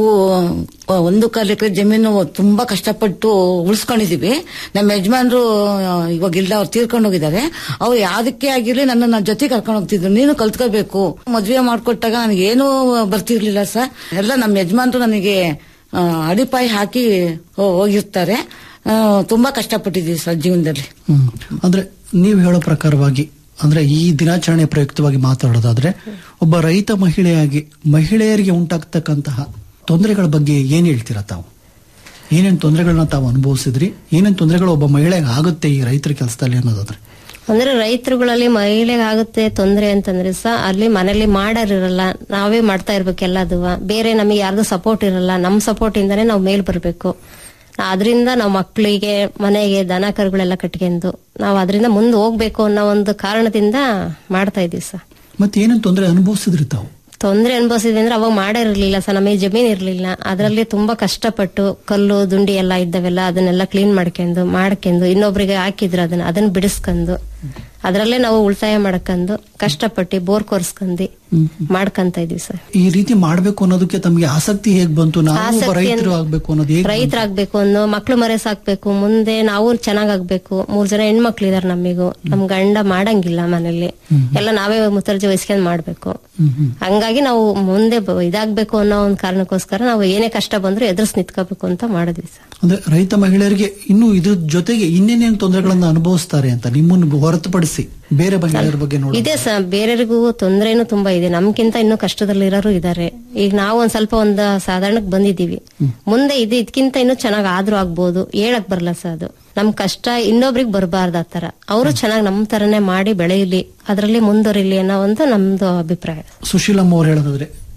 ಒಂದು ಕಾಲು ಎಕರೆ ಜಮೀನು ತುಂಬಾ ಕಷ್ಟಪಟ್ಟು ಉಳಿಸ್ಕೊಂಡಿದೀವಿ ನಮ್ಮ ಯಜಮಾನ್ರು ಇವಾಗ ಇಲ್ಲ ಅವ್ರು ತೀರ್ಕೊಂಡು ಹೋಗಿದ್ದಾರೆ ಅವ್ರು ಯಾವ್ದಕ್ಕೆ ಆಗಿರ್ಲಿ ನನ್ನ ನನ್ನ ಜೊತೆ ಕರ್ಕೊಂಡು ಹೋಗ್ತಿದ್ರು ನೀನು ಕಲ್ತ್ಕೋಬೇಕು ಮದ್ವೆ ಮಾಡ್ಕೊಟ್ಟಾಗ ನನಗೆ ಏನೂ ಬರ್ತಿರ್ಲಿಲ್ಲ ಸರ್ ಎಲ್ಲ ನಮ್ಮ ಯಜಮಾನ್ರು ನನಗೆ ಆ, ಅಡಿಪಾಯಿ ಹಾಕಿ ಹೋ- ಹೋಗಿರ್ತಾರೆ ಆ, ತುಂಬಾ ಕಷ್ಟಪಟ್ಟಿದ್ದೀವಿ ಸರ್ ಜೀವನದಲ್ಲಿ ಹ್ಮ್ ಅಂದ್ರೆ ನೀವು ಹೇಳೋ ಪ್ರಕಾರವಾಗಿ ಅಂದ್ರೆ ಈ ದಿನಾಚರಣೆ ಪ್ರಯುಕ್ತವಾಗಿ ಮಾತಾಡೋದಾದ್ರೆ ಒಬ್ಬ ರೈತ ಮಹಿಳೆಯಾಗಿ ಮಹಿಳೆಯರಿಗೆ ಉಂಟಾಗ್ತಕ್ಕಂತಹ ತೊಂದರೆಗಳ ಬಗ್ಗೆ ಏನ್ ಹೇಳ್ತೀರಾ ತಾವು ಏನೇನ್ ತೊಂದರೆಗಳನ್ನ ತಾವು ಅನುಭವಿಸಿದ್ರಿ ಏನೇನ್ ತೊಂದರೆಗಳು ಒಬ್ಬ ಮಹಿಳೆಗೆ ಆಗುತ್ತೆ ಈ ರೈತರ ಕೆಲಸದಲ್ಲಿ ಅನ್ನೋದಾದ್ರೆ ಅಂದ್ರೆ ರೈತರುಗಳಲ್ಲಿ ಮಹಿಳೆಗೆ ಆಗುತ್ತೆ ತೊಂದರೆ ಅಂತಂದ್ರೆ ಸಹ ಅಲ್ಲಿ ಮನೇಲಿ ಮಾಡೋರಿರಲ್ಲ ನಾವೇ ಮಾಡ್ತಾ ಇರ್ಬೇಕು ಎಲ್ಲದು ಬೇರೆ ನಮಗೆ ಯಾರ್ದು ಸಪೋರ್ಟ್ ಇರಲ್ಲ ನಮ್ ಸಪೋರ್ಟ್ ಇಂದಾನೆ ನಾವು ಮೇಲ್ ಬರ್ಬೇಕು ಅದರಿಂದ ನಾವು ಮಕ್ಕಳಿಗೆ ಮನೆಗೆ ದನ ಕರುಗಳೆಲ್ಲ ಕಟ್ಕೊಂಡು ನಾವು ಅದರಿಂದ ಮುಂದೆ ಹೋಗ್ಬೇಕು ಅನ್ನೋ ಒಂದು ಕಾರಣದಿಂದ ಮಾಡ್ತಾ ಇದೀವಿ ಸರ್ ಮತ್ತೆ ಏನೇನ್ ತೊಂದರೆ ಅನುಭವಿಸಿದ್ರಿ ತಾವು ತೊಂದರೆ ಅನುಭವಿಸಿದ್ವಿ ಅಂದ್ರೆ ಅವಾಗ ಮಾಡಿರಲಿಲ್ಲ ಸರ್ ನಮಗೆ ಜಮೀನ್ ಇರ್ಲಿಲ್ಲ ಅದರಲ್ಲಿ ತುಂಬಾ ಕಷ್ಟಪಟ್ಟು ಕಲ್ಲು ದುಂಡಿ ಎಲ್ಲ ಇದ್ದವೆಲ್ಲ ಅದನ್ನೆಲ್ಲ ಕ್ಲೀನ್ ಮಾಡ್ಕೊಂಡು ಮಾಡ್ಕೊಂಡು ಇನ್ನೊಬ್ರಿಗೆ ಹಾಕಿದ್ರು ಅದನ್ನ ಅದನ್ನ ಬಿಡಿಸ್ಕೊಂಡು ಅದರಲ್ಲೇ ನಾವು ಉಳಿತಾಯ ಮಾಡ್ಕೊಂಡು ಕಷ್ಟಪಟ್ಟು ಬೋರ್ ಕೊರ್ಸ್ಕೊಂಡಿ ಮಾಡ್ಕೊಂತ ಇದೀವಿ ಸರ್ ಈ ರೀತಿ ಮಾಡ್ಬೇಕು ಅನ್ನೋದಕ್ಕೆ ತಮಗೆ ಆಸಕ್ತಿ ಹೇಗ್ ಬಂತು ನಾವು ಒಬ್ಬ ಆಸಕ್ತಿ ರೈತರು ಅಂದ್ರೆ- ಆಗ್ಬೇಕು ಅನ್ನೋದು ಹೇಗ್ ಬಂತು? ರೈತರಾಗ್ಬೇಕು ಅನ್ನೋ ಮಕ್ಳು ಮರೆ ಸಾಕ್ಬೇಕು ಮುಂದೆ ನಾವು ಚೆನ್ನಾಗಾಗ್ಬೇಕು ಮೂರ್ ಜನ ಹೆಣ್ಮಕ್ಳು ಇದಾರೆ ನಮಿಗೂ ನಮ್ ಗಂಡ ಮಾಡಂಗಿಲ್ಲ ಮನೇಲಿ ಎಲ್ಲ ನಾವೇ ಮುತರ್ಜಿ ವಹಿಸ್ಕೊಂಡ್ ಮಾಡ್ಬೇಕು ಹಂಗಾಗಿ ನಾವು ಮುಂದೆ ಬ- ಇದಾಗ್ಬೇಕು ಅನ್ನೋ ಒಂದು ಕಾರಣಕ್ಕೋಸ್ಕರ ನಾವು ಏನೇ ಕಷ್ಟ ಬಂದ್ರು ಎದುರಿಸ್ ನಿಂತ್ಕೋಬೇಕು ಅಂತ ಮಾಡಿದ್ವಿ ಸರ್ ಅಂದ್ರೆ ರೈತ ಮಹಿಳೆಯರಿಗೆ ಇನ್ನು ಇದ್ರ ಜೊತೆಗೆ ಇನ್ನೇನೇನು ತೊಂದರೆಗಳನ್ನ ಅನುಭವಿಸ್ತಾರೆ ಅಂತ ನಿಮ್ಮನ್ನು ಹೊರತುಪಡಿಸಿ ಬೇರೆ ಮಹಿಳೆಯರ ಬಗ್ಗೆ ನೋಡಿ ಇದೆ ಸರ್ ಬೇರೆಯವರಿಗೂ ತೊಂದರೆನೂ ತುಂಬಾ ಇದೆ ನಮ್ಗಿಂತ ಇನ್ನೂ ಕಷ್ಟದಲ್ಲಿರೋರು ಇದಾರೆ ಈಗ ನಾವು ಒಂದ್ ಸ್ವಲ್ಪ ಒಂದ್ ಸಾಧಾರಣಕ್ಕೆ ಬಂದಿದೀವಿ ಮುಂದೆ ಇದು ಇದಕ್ಕಿಂತ ಇನ್ನೂ ಚೆನ್ನಾಗ್ ಆದ್ರೂ ಆಗ್ಬೋದು ಹೇಳಕ್ ಬರಲ್ಲ ಸರ್ ಅದು ನಮ್ ಕಷ್ಟ ಇನ್ನೊಬ್ರಿಗೆ ಬರಬಾರ್ದು ಆತರ ಅವರು ಚೆನ್ನಾಗಿ ನಮ್ ತರನೇ ಮಾಡಿ ಬೆಳೆಯಲಿ ಅದರಲ್ಲಿ ಮುಂದುವರಿಲಿ ಅನ್ನೋ ಒಂದು ನಮ್ದು ಅಭಿಪ್ರಾಯ ಸುಶೀಲಮ್ಮ ಅವ್ರು ಹೇಳೋದಾದ್ರೆ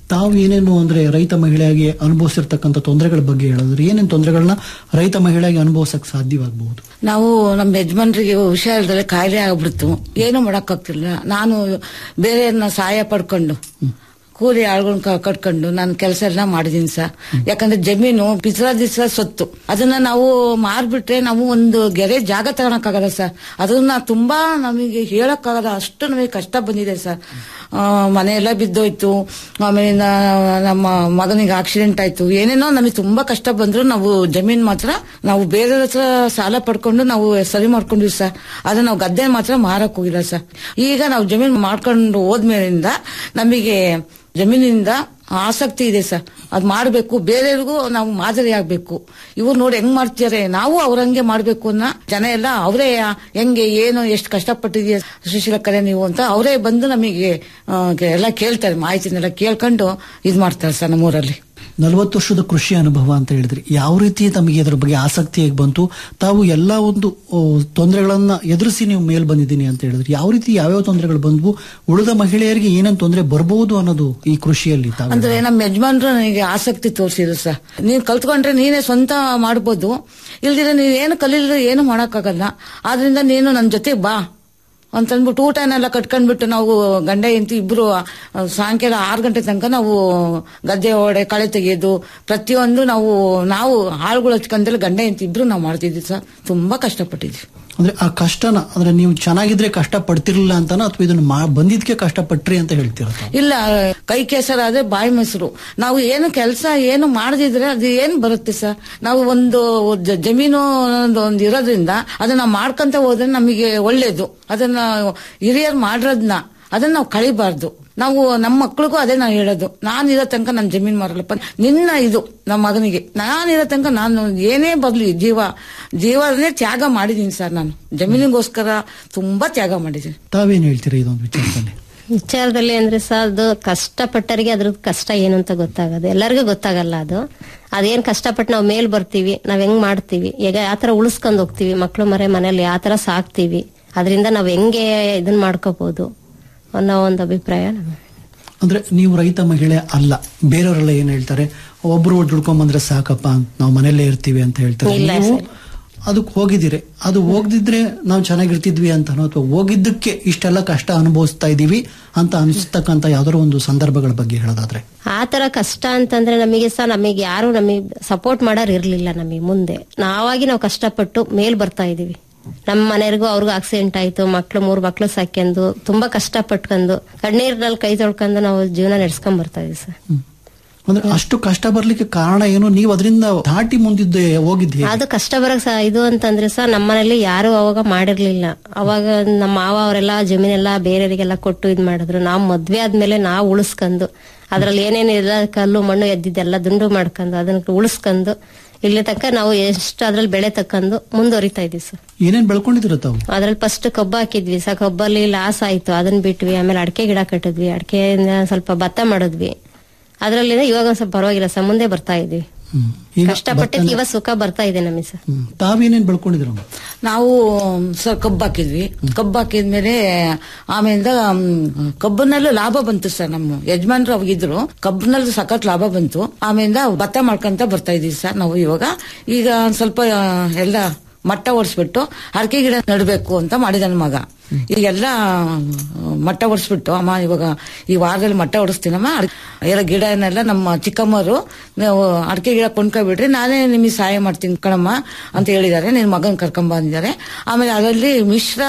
ತಾವು ಏನೇನು ಅಂದ್ರೆ ರೈತ ಮಹಿಳೆಯಾಗಿ ಅನುಭವಿಸಿರ್ತಕ್ಕಂಥ ತೊಂದರೆಗಳ ಬಗ್ಗೆ ಹೇಳಿದ್ರೆ ಏನೇನು ತೊಂದರೆಗಳನ್ನ ರೈತ ಮಹಿಳೆಯಾಗಿ ಅನುಭವಿಸಕ್ ಸಾಧ್ಯವಾಗಬಹುದು ನಾವು ನಮ್ಮ ಯಜಮಾನ್ರಿಗೆ ಹುಷಾರಿಲ್ದಲೆ ಕಾಯಿಲೆ ಆಗ್ಬಿಡ್ತು ಏನು ಮಾಡಕ್ಕಾಗ್ತಿಲ್ಲ ನಾನು ಬೇರೆಯವ್ರನ್ನ ಸಹಾಯ ಪಡ್ಕೊಂಡು ಕೂಲಿ ಆಳುಗಳನ್ನ ಕಟ್ಕೊಂಡು ನಾನು ಕೆಲಸ ಎಲ್ಲ ಮಾಡಿದೀನಿ ಸರ್ ಯಾಕಂದ್ರೆ ಜಮೀನು ಪಿಸ್ರ ದಿಸ್ರ ಸೊತ್ತು ಅದನ್ನ ನಾವು ಮಾರ್ಬಿಟ್ರೆ ನಾವು ಒಂದು ಗೆರೆ ಜಾಗ ತಗೊಳಕ್ಕಾಗಲ್ಲ ಸರ್ ಅದನ್ನ ತುಂಬಾ ನಮಗೆ ಹೇಳಕ್ಕಾಗಲ್ಲ ಅಷ್ಟು ನಮಗೆ ಕಷ್ಟ ಬಂದಿದೆ ಸರ್ ಆ, ಮನೆ ಎಲ್ಲ ಬಿದ್ದೋಯ್ತು ಆಮೇಲೆ ನಾ- ನಮ್ಮ ಮಗನಿಗೆ ಆಕ್ಸಿಡೆಂಟ್ ಆಯ್ತು ಏನೇನೋ ನಮಗೆ ತುಂಬಾ ಕಷ್ಟ ಬಂದ್ರು ನಾವು ಜಮೀನ್ ಮಾತ್ರ ನಾವು ಬೇರೆ ಹತ್ರ ಸಾಲ ಪಡ್ಕೊಂಡು ನಾವು ಸರಿ ಮಾಡ್ಕೊಂಡ್ವಿ ಸರ್ ಆದ್ರೆ ನಾವು ಗದ್ದೆ ಮಾತ್ರ ಮಾರಕ್ ಹೋಗಿಲ್ಲ ಸರ್ ಈಗ ನಾವು ಜಮೀನ್ ಮಾಡ್ಕೊಂಡು ಹೋದ್ಮೇಲಿಂದ ನಮಗೆ ಜಮೀನಿಂದ ಆಸಕ್ತಿ ಇದೆ ಸರ್ ಅದ್ ಮಾಡ್ಬೇಕು ಬೇರೆಯವ್ರಿಗೂ ನಾವು ಮಾದರಿ ಆಗ್ಬೇಕು ಇವ್ರು ನೋಡಿ ಹೆಂಗ್ ಮಾಡ್ತಿದ್ದಾರೆ ನಾವು ಅವ್ರಂಗೆ ಮಾಡ್ಬೇಕು ಅನ್ನೋ ಜನ ಎಲ್ಲ ಅವರೇ ಹೆಂಗೆ ಏನು ಎಷ್ಟು ಕಷ್ಟಪಟ್ಟಿದೆಯಾ ಸುಶೀಲಕ್ಕರೆ ನೀವು ಅಂತ ಅವರೇ ಬಂದು ನಮಗೆ ಆ, ಎಲ್ಲ ಕೇಳ್ತಾರೆ ಮಾಹಿತಿನೆಲ್ಲ ಕೇಳ್ಕೊಂಡು ಇದ್ ಮಾಡ್ತಾರೆ ಸರ್ ನಮ್ಮೂರಲ್ಲಿ ನಲವತ್ತು ವರ್ಷದ ಕೃಷಿ ಅನುಭವ ಅಂತ ಹೇಳಿದ್ರಿ ಯಾವ ರೀತಿ ತಮಗೆ ಇದರ ಬಗ್ಗೆ ಆಸಕ್ತಿ ಹೇಗೆ ಬಂತು ತಾವು ಎಲ್ಲಾ ಒಂದು ಓ, ತೊಂದರೆಗಳನ್ನ ಎದುರಿಸಿ ನೀವು ಮೇಲ್ ಬಂದಿದ್ದೀನಿ ಅಂತ ಹೇಳಿದ್ರಿ ಯಾವ ರೀತಿ ಯಾವ್ಯಾವ ತೊಂದರೆಗಳು ಬಂದ್ವು ಉಳಿದ ಮಹಿಳೆಯರಿಗೆ ಏನೇನು ತೊಂದರೆ ಬರಬಹುದು ಅನ್ನೋದು ಈ ಕೃಷಿಯಲ್ಲಿ ತಾವು ಅಂದ್ರೆ ನಮ್ಮ ಯಜಮಾನ್ರು ನನಗೆ ಆಸಕ್ತಿ ತೋರಿಸಿದ್ರು ಸರ್ ನೀನ್ ಕಲ್ತ್ಕೊಂಡ್ರೆ ನೀನೇ ಸ್ವಂತ ಮಾಡ್ಬೋದು ಇಲ್ದಿರ ನೀನ್ ಏನು ಕಲೀಲಿದ್ರೆ ಏನು ಮಾಡಕ್ಕಾಗಲ್ಲ ಆದ್ರಿಂದ ನೀನು ನನ್ನ ಜೊತೆ ಬಾ ಅಂತಂದ್ಬಿಟ್ಟು ಊಟನೆಲ್ಲ ಕಟ್ಕೊಂಡ್ಬಿಟ್ಟು ನಾವು ಗಂಡ ಹೆಂಡತಿ ಇಬ್ರು ಆ, ಸಾಯಂಕಾಲ ಆರು ಗಂಟೆ ತನಕ ನಾವು ಗದ್ದೆ ಒಡೆ ಕಳೆ ತೆಗೆಯೋದು ಪ್ರತಿಯೊಂದು ನಾವು ನಾವು ಹಾಳುಗಳು ಹಚ್ಕೊಂಡ್ರೆ ಗಂಡ ಹೆಂಡತಿ ಇಬ್ರು ನಾವು ಮಾಡ್ತಿದ್ವಿ ಸರ್ ತುಂಬಾ ಕಷ್ಟಪಟ್ಟಿದ್ವಿ ಅಂದ್ರೆ ಆ ಕಷ್ಟನ ಅಂದ್ರೆ ನೀವು ಚೆನ್ನಾಗಿದ್ರೆ ಕಷ್ಟ ಪಡ್ತಿರ್ಲಿಲ್ಲ ಅಂತಾನ ಅಥವಾ ಇದನ್ನ ಮಾ ಬಂದಿದ್ಕೆ ಕಷ್ಟಪಟ್ರಿ ಅಂತ ಹೇಳ್ತೀರ ತಾವು? ಇಲ್ಲ ಕೈ ಕೆಸರಾದ್ರೆ ಬಾಯಿ ಮೊಸರು ನಾವು ಏನು ಕೆಲಸ ಏನು ಮಾಡದಿದ್ರೆ ಅದು ಏನ್ ಬರುತ್ತೆ ಸರ್ ನಾವು ಒಂದು ಜ- ಜಮೀನು ಅನ್ನೋದು ಒಂದು ಇರೋದ್ರಿಂದ ಅದನ್ನ ಮಾಡ್ಕೊಂತ ಹೋದ್ರೆ ನಮಗೆ ಒಳ್ಳೇದು ಅದನ್ನ ಹಿರಿಯರು ಮಾಡಿರೋದ್ನ ಅದನ್ನ ನಾವು ಕಳಿಬಾರ್ದು ನಾವು ನಮ್ಮ ಮಕ್ಳಿಗೂ ಅದೇ ನಾವು ಹೇಳೋದು ನಾನು ಇರೋ ತನಕ ನನ್ನ ಜಮೀನ್ ಮಾರಲ್ಲಪ್ಪ ನಿನ್ನ ಇದು ನಮ್ಮ ಮಗನಿಗೆ ನಾನು ಇರೋ ತನಕ ನಾನು ಏನೇ ಬರ್ಲಿ ಜೀವ ಜೀವನೇ ತ್ಯಾಗ ಮಾಡಿದೀನಿ ಸರ್ ನಾನು ಜಮೀನಿಗೋಸ್ಕರ ತುಂಬಾ ತ್ಯಾಗ ಮಾಡಿದ್ದೀನಿ ತಾವೇನ್ ಹೇಳ್ತೀರಾ ಇದೊಂದು ವಿಚಾರದಲ್ಲಿ ವಿಚಾರದಲ್ಲಿ ಅಂದ್ರೆ ಸರ್ ಅದು ಕಷ್ಟಪಟ್ಟರಿಗೆ ಅದ್ರದ್ದು ಕಷ್ಟ ಏನು ಅಂತ ಗೊತ್ತಾಗೋದು ಎಲ್ಲರಿಗೂ ಗೊತ್ತಾಗಲ್ಲ ಅದು ಅದೇನ್ ಕಷ್ಟಪಟ್ಟು ನಾವು ಮೇಲ್ ಬರ್ತೀವಿ ನಾವ್ ಹೆಂಗ್ ಮಾಡ್ತೀವಿ ಈಗ ಯಾವ ತರ ಉಳಿಸ್ಕೊಂಡ್ ಹೋಗ್ತೀವಿ ಮಕ್ಳು ಮರೆ ಮನೇಲಿ ಯಾವ ತರ ಸಾಕ್ತಿವಿ ಅದರಿಂದ ನಾವ್ ಹೆಂಗೆ ಇದನ್ ಮಾಡ್ಕೋಬಹುದು ಅನ್ನೋ ಒಂದು ಅಭಿಪ್ರಾಯ ನಮ್ಗೆ. ಅಂದ್ರೆ ನೀವು ರೈತ ಮಹಿಳೆ ಅಲ್ಲ ಬೇರೆಯವರೆಲ್ಲ ಏನ್ ಹೇಳ್ತಾರೆ ಒಬ್ರು ದುಡ್ಕೊಂಡ್ ಬಂದ್ರೆ ಸಾಕಪ್ಪ ನಾವು ಮನೆಯಲ್ಲೇ ಇರ್ತೀವಿ ಅಂತ ಹೇಳ್ತಾರೆ ಇಲ್ಲ ನೀವು ಸರ್. ಅದಕ್ಕೆ ಹೋಗಿದ್ದೀರಿ ಅದು ಹೋಗದಿದ್ರೆ ನಾವು ಚೆನ್ನಾಗಿರ್ತಿದ್ವಿ ಅಂತನೋ ಅಥವಾ ಹೋಗಿದ್ದಕ್ಕೆ ಇಷ್ಟೆಲ್ಲ ಕಷ್ಟ ಅನುಭವಿಸ್ತಾ ಇದೀವಿ ಅಂತ ಅನಿಸ್ತಕ್ಕಂತ ಯಾವ್ದಾದ್ರು ಒಂದು ಸಂದರ್ಭಗಳ ಬಗ್ಗೆ ಹೇಳೋದಾದ್ರೆ ಆ ತರ ಕಷ್ಟ ಅಂತಂದ್ರೆ ನಮಗೆ ಸಹ ನಮಗೆ ಯಾರು ನಮಗೆ ಸಪೋರ್ಟ್ ಮಾಡೋರು ಇರ್ಲಿಲ್ಲ ನಮಗೆ ಮುಂದೆ ನಾವಾಗಿ ನಾವು ಕಷ್ಟಪಟ್ಟು ಮೇಲ್ ಬರ್ತಾ ಇದೀವಿ ನಮ್ಮ ಮನೆಯವ್ರಿಗೂ ಅವ್ರಿಗೂ ಆಕ್ಸಿಡೆಂಟ್ ಆಯ್ತು ಮಕ್ಳು ಮೂರ್ ಮಕ್ಳು ಸಾಕ್ಯಂದು ತುಂಬಾ ಕಷ್ಟ ಪಟ್ಕೊಂಡು ಕಣ್ಣೀರ್ನಲ್ಲಿ ಕೈ ತೊಳ್ಕೊಂಡು ನಾವು ಜೀವನ ನಡೆಸ್ಕೊಂಡ್ ಬರ್ತಾ ಇದೀವಿ ಸರ್ ಅಂದ್ರೆ ಅಷ್ಟು ಕಷ್ಟ ಬರ್ಲಿಕ್ಕೆ ಕಾರಣ ಏನು ನೀವು ಅದರಿಂದ ದಾಟಿ ಮುಂದಿದ್ದೆ ಹೋಗಿದ್ದೆ ಅದು ಕಷ್ಟ ಬರಕ್ ಸಹ ಇದು ಅಂತಂದ್ರೆ ಸಹ ನಮ್ಮನೇಲಿ ಯಾರು ಅವಾಗ ಮಾಡಿರ್ಲಿಲ್ಲ ಅವಾಗ ನಮ್ಮ ಮಾವ ಅವರೆಲ್ಲ ಜಮೀನೆಲ್ಲ ಬೇರೆಯವರಿಗೆಲ್ಲ ಕೊಟ್ಟು ಇದ್ ಮಾಡಿದ್ರು ನಾವು ಮದ್ವೆ ಆದ್ಮೇಲೆ ನಾವು ಉಳಿಸ್ಕೊಂಡು ಅದ್ರಲ್ಲಿ ಏನೇನಿಲ್ಲ ಕಲ್ಲು ಮಣ್ಣು ಎದ್ದಿದ್ದೆಲ್ಲ ದುಂಡು ಮಾಡ್ಕೊಂಡು ಅದನ್ನ ಉಳಿಸ್ಕೊಂಡು ಇಲ್ಲಿ ತನಕ ನಾವು ಎಷ್ಟು ಅದ್ರಲ್ಲಿ ಬೆಳೆ ತಕ್ಕಂದು ಮುಂದುವರಿತಾ ಇದೀವಿ ಸರ್ ಏನೇನ್ ಬೆಳ್ಕೊಂಡಿದ್ದೀರ ತಾವು ಅದ್ರಲ್ಲಿ ಫಸ್ಟ್ ಕಬ್ಬು ಹಾಕಿದ್ವಿ ಸಹ ಕಬ್ಬಲ್ಲಿ ಲಾಸ್ ಆಯ್ತು ಅದನ್ನ ಬಿಟ್ವಿ ಆಮೇಲೆ ಅಡಕೆ ಗಿಡ ಕಟ್ಟಿದ್ವಿ ಅಡಕೆಯಿಂದ ಸ್ವಲ್ಪ ಭತ್ತ ಮಾಡಿದ್ವಿ ಅದ್ರಲ್ಲಿ ಇವಾಗ ಒಂದ್ ಸ್ವಲ್ಪ ಪರವಾಗಿಲ್ಲ ಸರ್ ಮುಂದೆ ಬರ್ತಾ ಇದೀವಿ ಈಗ ಕಷ್ಟಪಟ್ಟಿದ್ ಇವಾಗ ಸುಖ ಬರ್ತಾ ಇದೆ ನಮಗೆ ಸರ್ ಹ್ಮ್. ತಾವೇನೇನ್ ಬೆಳ್ಕೊಂಡಿದ್ದೀರಮ್ಮ ನಾವು ಸರ್ ಕಬ್ಬು ಹಾಕಿದ್ವಿ ಕಬ್ಬು ಹಾಕಿದ್ಮೇಲೆ ಆಮೇಲಿಂದ ಮ್, ಕಬ್ಬಿನಲ್ಲೂ ಲಾಭ ಬಂತು ಸರ್ ನಮ್ಮ ಯಜಮಾನ್ರು ಅವಾಗಿದ್ರು ಕಬ್ಬಿನಲ್ಲಿ ಸಖತ್ ಲಾಭ ಬಂತು ಆಮೇಲಿಂದ ಭತ್ತ ಮಾಡ್ಕೊಂತ ಬರ್ತಾ ಇದೀವಿ ಸರ್ ನಾವು ಇವಾಗ ಈಗ ಒಂದ್ ಸ್ವಲ್ಪ ಆ, ಎಲ್ಲ ಮಟ್ಟ ಓಡಿಸ್ಬಿಟ್ಟು ಅಡಿಕೆ ಗಿಡ ನೆಡಬೇಕು ಅಂತ ಮಾಡಿದ ನನ್ನ ಮಗ ಈಗೆಲ್ಲ ಆ, ಮಟ್ಟ ಓಡಿಸ್ಬಿಟ್ಟು ಅಮ್ಮ ಇವಾಗ ಈ ವಾರದಲ್ಲಿ ಮಟ್ಟ ಓಡಿಸ್ತೀನಮ್ಮ ಅಡ್- ಎಲ್ಲ ಗಿಡನೆಲ್ಲ ನಮ್ಮ ಚಿಕ್ಕಮ್ಮರು ನೀವು ಅಡಿಕೆ ಗಿಡ ಕೊಂಡ್ಕೊಬಿಡ್ರಿ ನಾನೇ ನಿಮಗೆ ಸಹಾಯ ಮಾಡ್ತೀನಿ ಕಣಮ್ಮ ಅಂತ ಹೇಳಿದ್ದಾರೆ ನಿನ್ ಮಗನ್ ಕರ್ಕೊಂಡ್ ಬಂದಿದ್ದಾರೆ ಆಮೇಲೆ ಅದರಲ್ಲಿ ಮಿಶ್ರ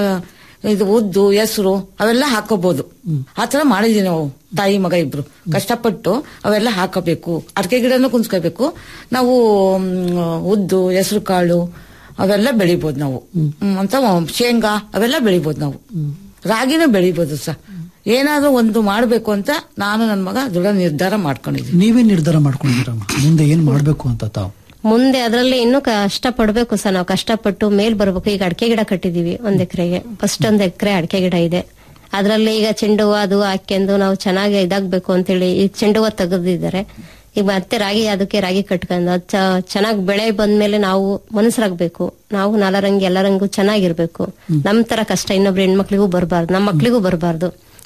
ಇದು ಉದ್ದು ಹೆಸರು ಅವೆಲ್ಲ ಹಾಕೋಬಹುದು ಆತರ ಮಾಡಿದೀವಿ ನಾವು ತಾಯಿ ಮಗ ಇಬ್ರು ಕಷ್ಟಪಟ್ಟು ಅವೆಲ್ಲ ಹಾಕಬೇಕು ಅಡಿಕೆ ಗಿಡನೂ ಕುಂಸ್ಕೋಬೇಕು ನಾವು ಮ್, ಉದ್ದು ಹೆಸರು ಕಾಳು ಅವೆಲ್ಲ ಬೆಳಿಬೋದು ನಾವು ಹ್ಮ್, ಅಂತ ಶೇಂಗಾ ಅವೆಲ್ಲ ಬೆಳಿಬೋದು ನಾವು ರಾಗಿನೂ ಬೆಳಿಬೋದು ಸರ್ ಏನಾದ್ರೂ ಒಂದು ಮಾಡ್ಬೇಕು ಅಂತ ನಾನು ನನ್ನ ಮಗ ದೃಢ ನಿರ್ಧಾರ ಮಾಡ್ಕೊಂಡಿದ್ದೀನಿ ನೀವೇ ನಿರ್ಧಾರ ಮಾಡ್ಕೊಂಡಿದ್ದೀರಮ್ಮ ಮುಂದೆ ಏನ್ ಮಾಡ್ಬೇಕು ಅಂತ ತಾವು ಮುಂದೆ ಅದರಲ್ಲಿ ಇನ್ನೂ ಕಷ್ಟ ಪಡ್ಬೇಕು ಸರ್ ನಾವು ಕಷ್ಟಪಟ್ಟು ಮೇಲ್ ಬರ್ಬೇಕು ಈಗ ಅಡಕೆ ಗಿಡ ಕಟ್ಟಿದೀವಿ ಒಂದ್ ಎಕರೆಗೆ ಫಸ್ಟ್ ಒಂದ್ ಎಕರೆ ಅಡಕೆ ಗಿಡ ಇದೆ ಅದ್ರಲ್ಲಿ ಈಗ ಚೆಂಡು ಹೂವು ಅದು ಹಾಕ್ಯಂದು ನಾವು ಚೆನ್ನಾಗಿ ಇದಾಗ್ಬೇಕು ಅಂತೇಳಿ ಈಗ ಚೆಂಡು ಹೂವು ತೆಗೆದಿದ್ದಾರೆ ಈಗ ಮತ್ತೆ ರಾಗಿ ಅದಕ್ಕೆ ರಾಗಿ ಕಟ್ಕೊಂಡು ಅದ್ ಚೆನ್ನಾಗಿ ಬೆಳೆ ಬಂದ್ಮೇಲೆ ನಾವು ಮನಸ್ಸರಾಗ್ಬೇಕು ನಾವು ನಾಲರಂಗಿ ಎಲ್ಲರಂಗು ಚೆನ್ನಾಗಿರ್ಬೇಕು ನಮ್ ತರ ಕಷ್ಟ ಇನ್ನೊಬ್ರು ಹೆಣ್ಮಕ್ಳಿಗೂ ಬರಬಾರ್ದು ನಮ್ಮ ಮಕ್ಳಿಗೂ ಬರಬಾರ್ದು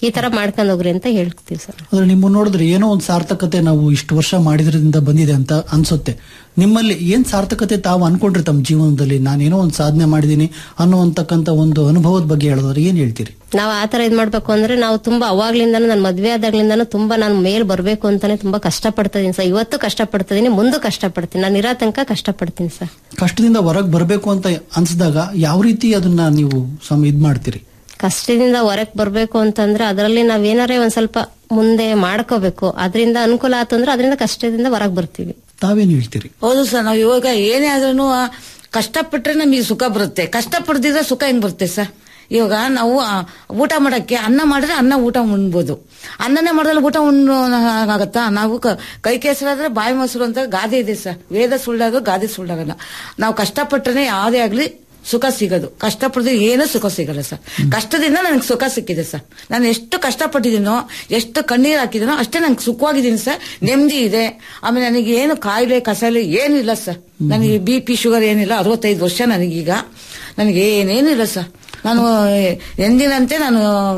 ಈ ತರ ಮಾಡ್ಕೊಂಡ್ ಹೋಗ್ರಿ ಅಂತ ಹೇಳ್ತೀವಿ ಸರ್ ಅಂದ್ರೆ ನಿಮ್ಮ ನೋಡಿದ್ರೆ ಏನೋ ಒಂದು ಸಾರ್ಥಕತೆ ನಾವು ಇಷ್ಟು ವರ್ಷ ಮಾಡಿದ್ರಿಂದ ಬಂದಿದೆ ಅಂತ ಅನ್ಸುತ್ತೆ ನಿಮ್ಮಲ್ಲಿ ಏನ್ ಸಾರ್ಥಕತೆ ತಾವು ಅನ್ಕೊಂಡ್ರಿ ತಮ್ಮ ಜೀವನದಲ್ಲಿ ನಾನೇನೋ ಒಂದು ಸಾಧನೆ ಮಾಡಿದೀನಿ ಅನ್ನುವಂತಕ್ಕಂತ ಒಂದು ಅನುಭವದ ಬಗ್ಗೆ ಹೇಳಿದ್ರೆ ಏನ್ ಹೇಳ್ತೀರಿ ನಾವ್ ಆತರ ಇದ್ ಮಾಡ್ಬೇಕು ಅಂದ್ರೆ ನಾವು ತುಂಬಾ ಅವಾಗ್ಲಿಂದಾನು ನಾನು ಮದ್ವೆ ಆದಾಗ್ಲಿಂದಾನು ತುಂಬಾ ನಾನು ಮೇಲ್ ಬರ್ಬೇಕು ಅಂತಾನೆ ತುಂಬಾ ಕಷ್ಟ ಪಡ್ತಿದೀನಿ ಸರ್ ಇವತ್ತು ಕಷ್ಟ ಪಡ್ತಿದೀನಿ ಮುಂದೆ ಕಷ್ಟ ಪಡ್ತೀನಿ ನಾನು ಇರೋ ತನಕ ಕಷ್ಟ ಪಡ್ತೀನಿ ಸರ್ ಕಷ್ಟದಿಂದ ಹೊರಗೆ ಬರಬೇಕು ಅಂತ ಅನ್ಸಿದಾಗ ಯಾವ ರೀತಿ ಅದನ್ನ ನೀವು ಸಮ ಇದ್ ಮಾಡ್ತೀರಿ ಕಷ್ಟದಿಂದ ಹೊರಗ್ ಬರ್ಬೇಕು ಅಂತಂದ್ರೆ ಅದರಲ್ಲಿ ನಾವ್ ಏನಾರೇ ಒಂದ್ ಸ್ವಲ್ಪ ಮುಂದೆ ಮಾಡ್ಕೋಬೇಕು ಅದರಿಂದ ಅನುಕೂಲ ಆತಂದ್ರೆ ಅದರಿಂದ ಕಷ್ಟದಿಂದ ಹೊರಗ್ ಬರ್ತೀವಿ ತಾವೇನ್ ಹೇಳ್ತೀರಿ ಹೌದು ಸರ್ ನಾವು ಇವಾಗ ಏನೇ ಆದ್ರೂ ಕಷ್ಟಪಟ್ರೆ ನಮಗೆ ಸುಖ ಬರುತ್ತೆ ಕಷ್ಟ ಪಡ್ದಿದ್ರೆ ಸುಖ ಹೆಂಗ್ ಬರುತ್ತೆ ಸರ್ ಇವಾಗ ನಾವು ಆ, ಊಟ ಮಾಡಕ್ಕೆ ಅನ್ನ ಮಾಡಿದ್ರೆ ಅನ್ನ ಊಟ ಉಣ್ಬೋದು ಅನ್ನನೇ ಮಾಡಿದ್ರೆ ಊಟ ಉಣ್ಣು ಆಗತ್ತಾ ನಾವು ಕ- ಕೈ ಕೆಸರಾದ್ರೆ ಬಾಯಿ ಮೊಸರು ಅಂತ ಗಾದೆ ಇದೆ ಸರ್ ವೇದ ಸುಳ್ಳಾಗ ಗಾದೆ ಸುಳ್ಳಾಗಲ್ಲ ನಾವು ಕಷ್ಟಪಟ್ರೆ ಯಾವುದೇ ಆಗ್ಲಿ ಸುಖ ಸಿಗೋದು ಕಷ್ಟಪಡಿದ್ರೆ ಏನೂ ಸುಖ ಸಿಗಲ್ಲ ಸರ್ ಕಷ್ಟದಿಂದ ನನಗೆ ಸುಖ ಸಿಕ್ಕಿದೆ ಸರ್ ನಾನು ಎಷ್ಟು ಕಷ್ಟಪಟ್ಟಿದ್ದೀನೋ ಎಷ್ಟು ಕಣ್ಣೀರು ಹಾಕಿದ್ದೀನೋ ಅಷ್ಟೇ ನಂಗೆ ಸುಖವಾಗಿದ್ದೀನಿ ಸರ್ ನೆಮ್ಮದಿ ಇದೆ ಆಮೇಲೆ ನನಗೆ ಏನು ಕಾಯಿಲೆ ಕಸಾಲೆ ಏನಿಲ್ಲ ಸರ್ ನನಗೆ ಬಿ ಪಿ ಶುಗರ್ ಏನಿಲ್ಲ ಅರವತ್ತೈದು ವರ್ಷ ನನಗೀಗ ನನಗೆ ಏನೇನಿಲ್ಲ ಸರ್ ನಾನು ಎಂದಿನಂತೆ ನಾನು